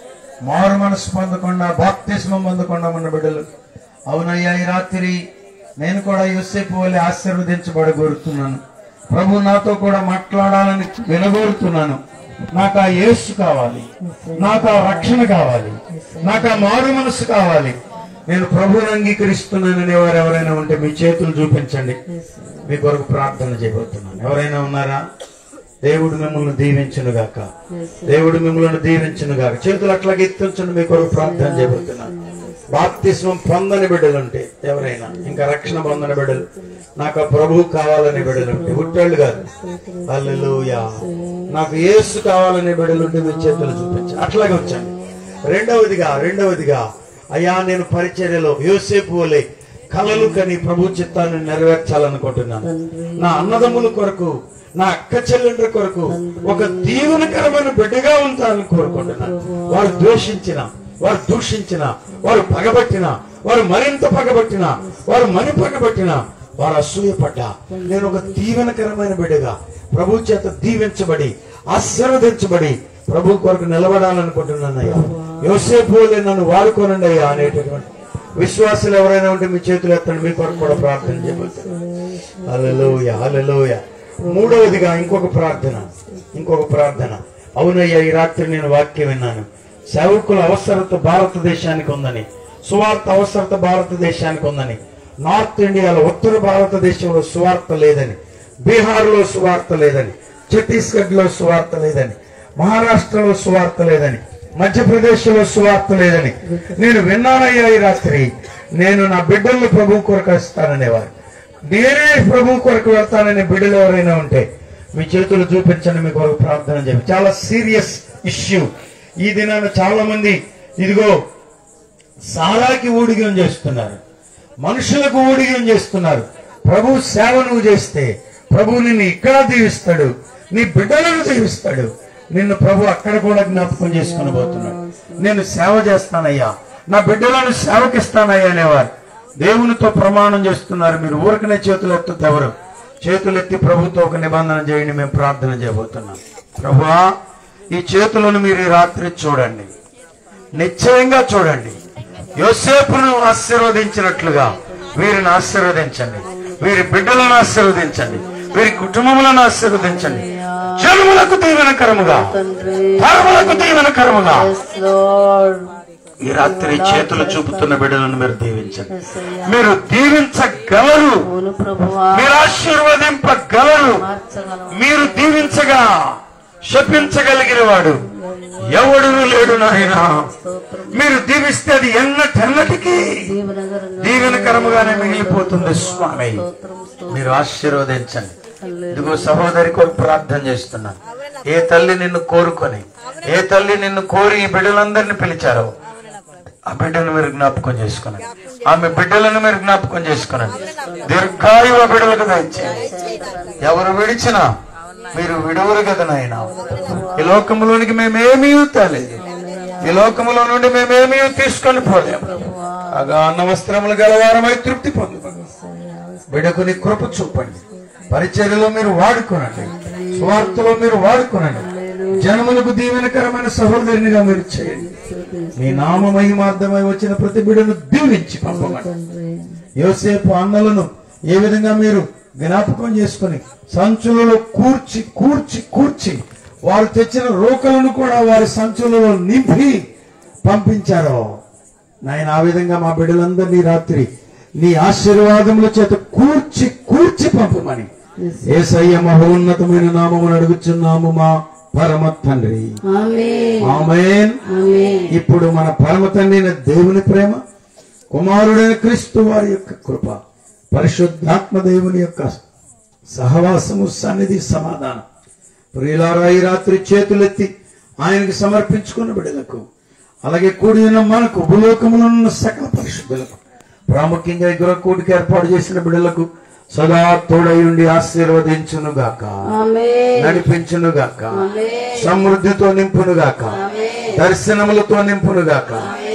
మారు మనసు పొందకుండా బాప్తిస్మం పొందకుండా ఉన్న బిడ్డలు అవునయ్యా ఈ రాత్రి నేను కూడా యోసేపు వల్ల ఆశీర్వదించబడగోరుతున్నాను ప్రభు నాతో కూడా మాట్లాడాలని వినగోరుతున్నాను నాకు ఆ యేసు కావాలి నాకు ఆ రక్షణ కావాలి నాకు ఆ మారు మనసు కావాలి నేను ప్రభుని అంగీకరిస్తున్నానని వారు ఎవరైనా ఉంటే మీ చేతులు చూపించండి మీ కొరకు ప్రార్థన చేయబోతున్నాను ఎవరైనా ఉన్నారా దేవుడు మిమ్మల్ని దీవించును గాక దేవుడు మిమ్మల్ని దీవించును గాక చేతులు అట్లాగే ఎత్తించండి మీ కొరకు ప్రార్థన చేయబోతున్నాను బాప్తిస్మం పొందని బిడ్డలుంటే ఎవరైనా ఇంకా రక్షణ పొందని బిడ్డలు నాకు ఆ ప్రభు కావాలనే బిడ్డలుంటే ఉట్టాళ్ళు కాదు హల్లెలూయా నాకు యేసు కావాలనే బిడ్డలుంటే మీ చేతులు చూపించండి అట్లాగే వచ్చండి రెండవదిగా రెండవదిగా అయ్యా నేను పరిచర్యలో యోసేపు వలె కలలు కని ప్రభు చిత్తాన్ని నెరవేర్చాలనుకుంటున్నాను నా అన్నదమ్ముల కొరకు నా అక్క చెల్లెండ్ర కొరకు ఒక దీవెనకరమైన బిడ్డగా ఉంటానని కోరుకుంటున్నాను వారు ద్వేషించిన వారు దూషించిన వారు పగబట్టిన వారు మరింత పగబట్టిన వారు మని పగబట్టిన వారు అసూయపడ్డా నేను ఒక దీవెనకరమైన బిడ్డగా ప్రభు చేత దీవించబడి ఆశీర్వదించబడి ప్రభు కొరకు నిలబడాలనుకుంటున్నానయ్యా యోసేపు వలె నన్ను వాడుకోనండి అయ్యా అనేటటువంటి విశ్వాసులు ఎవరైనా ఉంటే మీ చేతులు ఎత్తండి మీ కొరకు కూడా ప్రార్థన చేయబోతున్నారు హల్లెలూయ హల్లెలూయ మూడవదిగా ఇంకొక ప్రార్థన ఇంకొక ప్రార్థన అవునయ్యా ఈ రాత్రి నేను వాక్యం విన్నాను సేవకుల అవసరత భారతదేశానికి ఉందని సువార్త అవసరత భారతదేశానికి ఉందని నార్త్ ఇండియాలో ఉత్తర భారతదేశంలో సువార్త లేదని బీహార్లో సువార్త లేదని ఛత్తీస్గఢ్ లో సువార్త లేదని మహారాష్ట్రలో సువార్త లేదని మధ్యప్రదేశ్ లో సువార్త లేదని నేను విన్నానయ్యా ఈ రాత్రి నేను నా బిడ్డలను ప్రభు కొరకు ఇస్తాననేవారు నేనే ప్రభు కొరకు వెళ్తాననే బిడ్డలు ఎవరైనా ఉంటే మీ చేతులు చూపించండి మీ కొరకు ప్రార్థన చెప్పి చాలా సీరియస్ ఇష్యూ ఈ దినాన చాలా మంది ఇదిగో సారాకి ఊడిగం చేస్తున్నారు మనుషులకు ఊడిగం చేస్తున్నారు ప్రభు సేవ నువ్వు చేస్తే ప్రభు నిన్ను ఇక్కడ దీవిస్తాడు నీ బిడ్డలను దీవిస్తాడు నిన్ను ప్రభు అక్కడ కూడా జ్ఞాపకం చేసుకుని పోతున్నాడు నేను సేవ చేస్తానయ్యా నా బిడ్డలను సేవకిస్తానయ్యా అనేవారు దేవునితో ప్రమాణం చేస్తున్నారు మీరు ఊరకనే చేతులు ఎత్తుంది ఎవరు చేతులు ఎత్తి ప్రభుతో ఒక నిబంధన చేయండి మేము ప్రార్థన చేయబోతున్నాం ప్రభువా ఈ చేతులను మీరు ఈ రాత్రి చూడండి నిశ్చయంగా చూడండి యోసేపును ఆశీర్వదించినట్లుగా వీరిని ఆశీర్వదించండి వీరి బిడ్డలను ఆశీర్వదించండి వీరి కుటుంబములను ఆశీర్వదించండి జన్ములకు దీవెనకరముగా తండ్రి తరములకు దీవెనకరముగా Yes, Lord. ఈ రాత్రి చేతులు చూపుతున్న బిడ్డలను మీరు దీవించండి మీరు దీవించగలరు అవును ప్రభువా మీరు ఆశీర్వదింపగలరు మార్చగలం మీరు దీవించగా శపించగలిగిన వాడు ఎవడు లేడు నాయన స్తోత్రం మీరు దీవిస్తే అది ఎన్నటెన్నటికీ దీవెనకరంగా దీవెనకరముగానే మిగిలిపోతుంది స్వామి స్తోత్రం స్తోత్రం మీరు ఆశీర్వదించండి ఇదిగో సహోదరి కొరకు ప్రార్థన చేస్తున్నాను ఏ తల్లి నిన్ను కోరుకొని ఏ తల్లి నిన్ను కోరి ఈ బిడ్డలందరినీ పిలిచారో ఆ బిడ్డను మీరు జ్ఞాపకం చేసుకున్నాను ఆమె బిడ్డలను మీరు జ్ఞాపకం చేసుకున్నాను దీర్ఘాయువ బిడ్డలకు దయచేయండి ఎవరు విడిచినా మీరు విడవరు కదా నాయన ఈ లోకంలోనికి మేమేమీ తేలేదు ఈ లోకములో నుండి మేమేమీ తీసుకొని పోలేము అగా అన్న వస్త్రములు గలవారమై తృప్తి పొందు బిడకు నీ కృప చూపండి పరిచర్యలో మీరు వాడుకోనండి స్వార్థలో మీరు వాడుకోనండి జనములకు దీవెనకరమైన సహోదరునిగా మీరు చేయండి మీ నామ మహిమార్థమై వచ్చిన ప్రతి బిడను దీవించి పంపమండి యోసేపు అన్నలను ఏ విధంగా మీరు జ్ఞాపకం చేసుకుని సంచులలో కూర్చి కూర్చి కూర్చి వారు తెచ్చిన రోకలను కూడా వారి సంచులలో నింపి పంపించారో నాయన ఆ విధంగా మా బిడ్డలందరినీ రాత్రి నీ ఆశీర్వాదముల చేత కూర్చి కూర్చి పంపమని ఏసయ్య మహోన్నతమైన నామమును అడుగుచున్నాము మా పరమ తండ్రి ఆమేన్ ఆమెన్ ఆమేన్ ఇప్పుడు మన పరమ తండ్రి అయిన దేవుని ప్రేమ కుమారుడైన క్రీస్తు వారి యొక్క కృప పరిశుద్ధాత్మ దేవుని యొక్క సహవాసము సన్నిధి సమాధానం ప్రియులారా ఈ రాత్రి చేతులెత్తి ఆయనకి సమర్పించుకున్న బిడ్డలకు అలాగే కూడి ఉన్న మనకు భూలోకములో ఉన్న సకల పరిశుద్ధులకు ప్రాముఖ్యంగా ఈ గృహ కూడికి ఏర్పాటు చేసిన బిడ్డలకు సదా తోడై ఉండి ఆశీర్వదించును గాక ఆమేన్ నడిపించును గాక ఆమేన్ సమృద్ధితో నింపును గాక దర్శనములతో నింపును గాక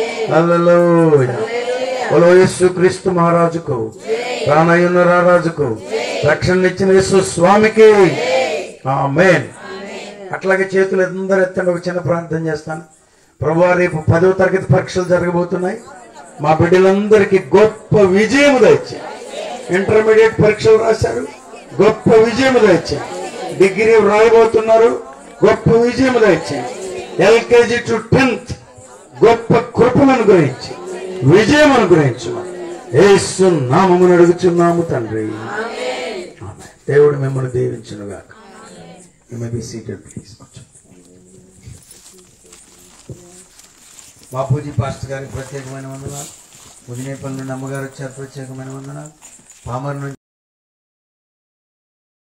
హల్లెలూయా యేసు క్రీస్తు మహారాజుకు ప్రాణయున్న రారాజుకు రక్షణ ఇచ్చిన యేసు స్వామికి ఆమేన్ అట్లాగే చేతులు అందరూ ఎత్తండి ఒక చిన్న ప్రార్థన చేస్తాను ప్రభు రేపు పదవ తరగతి పరీక్షలు జరగబోతున్నాయి మా బిడ్డలందరికీ గొప్ప విజయం దయచే ఇంటర్మీడియట్ పరీక్షలు రాశారు గొప్ప విజయం దయచే డిగ్రీ రాయబోతున్నారు గొప్ప విజయం దయచే ఎల్కేజీ టు టెన్త్ గొప్ప కృపను అనుగ్రహించి విజయం అనుగ్రహించు యేసు నామమును అడుగుచున్నాము తండ్రి ఆమేన్. దేవుడు మిమ్మల్ని దీవించునుగాక You may be seated, please. Bapuji pastor గారికి ప్రత్యేకమైన వందనాలు ఉదినేపల్లి నుండి అమ్మగారు వచ్చారు ప్రత్యేకమైన వందనాలు పామర్ నుండి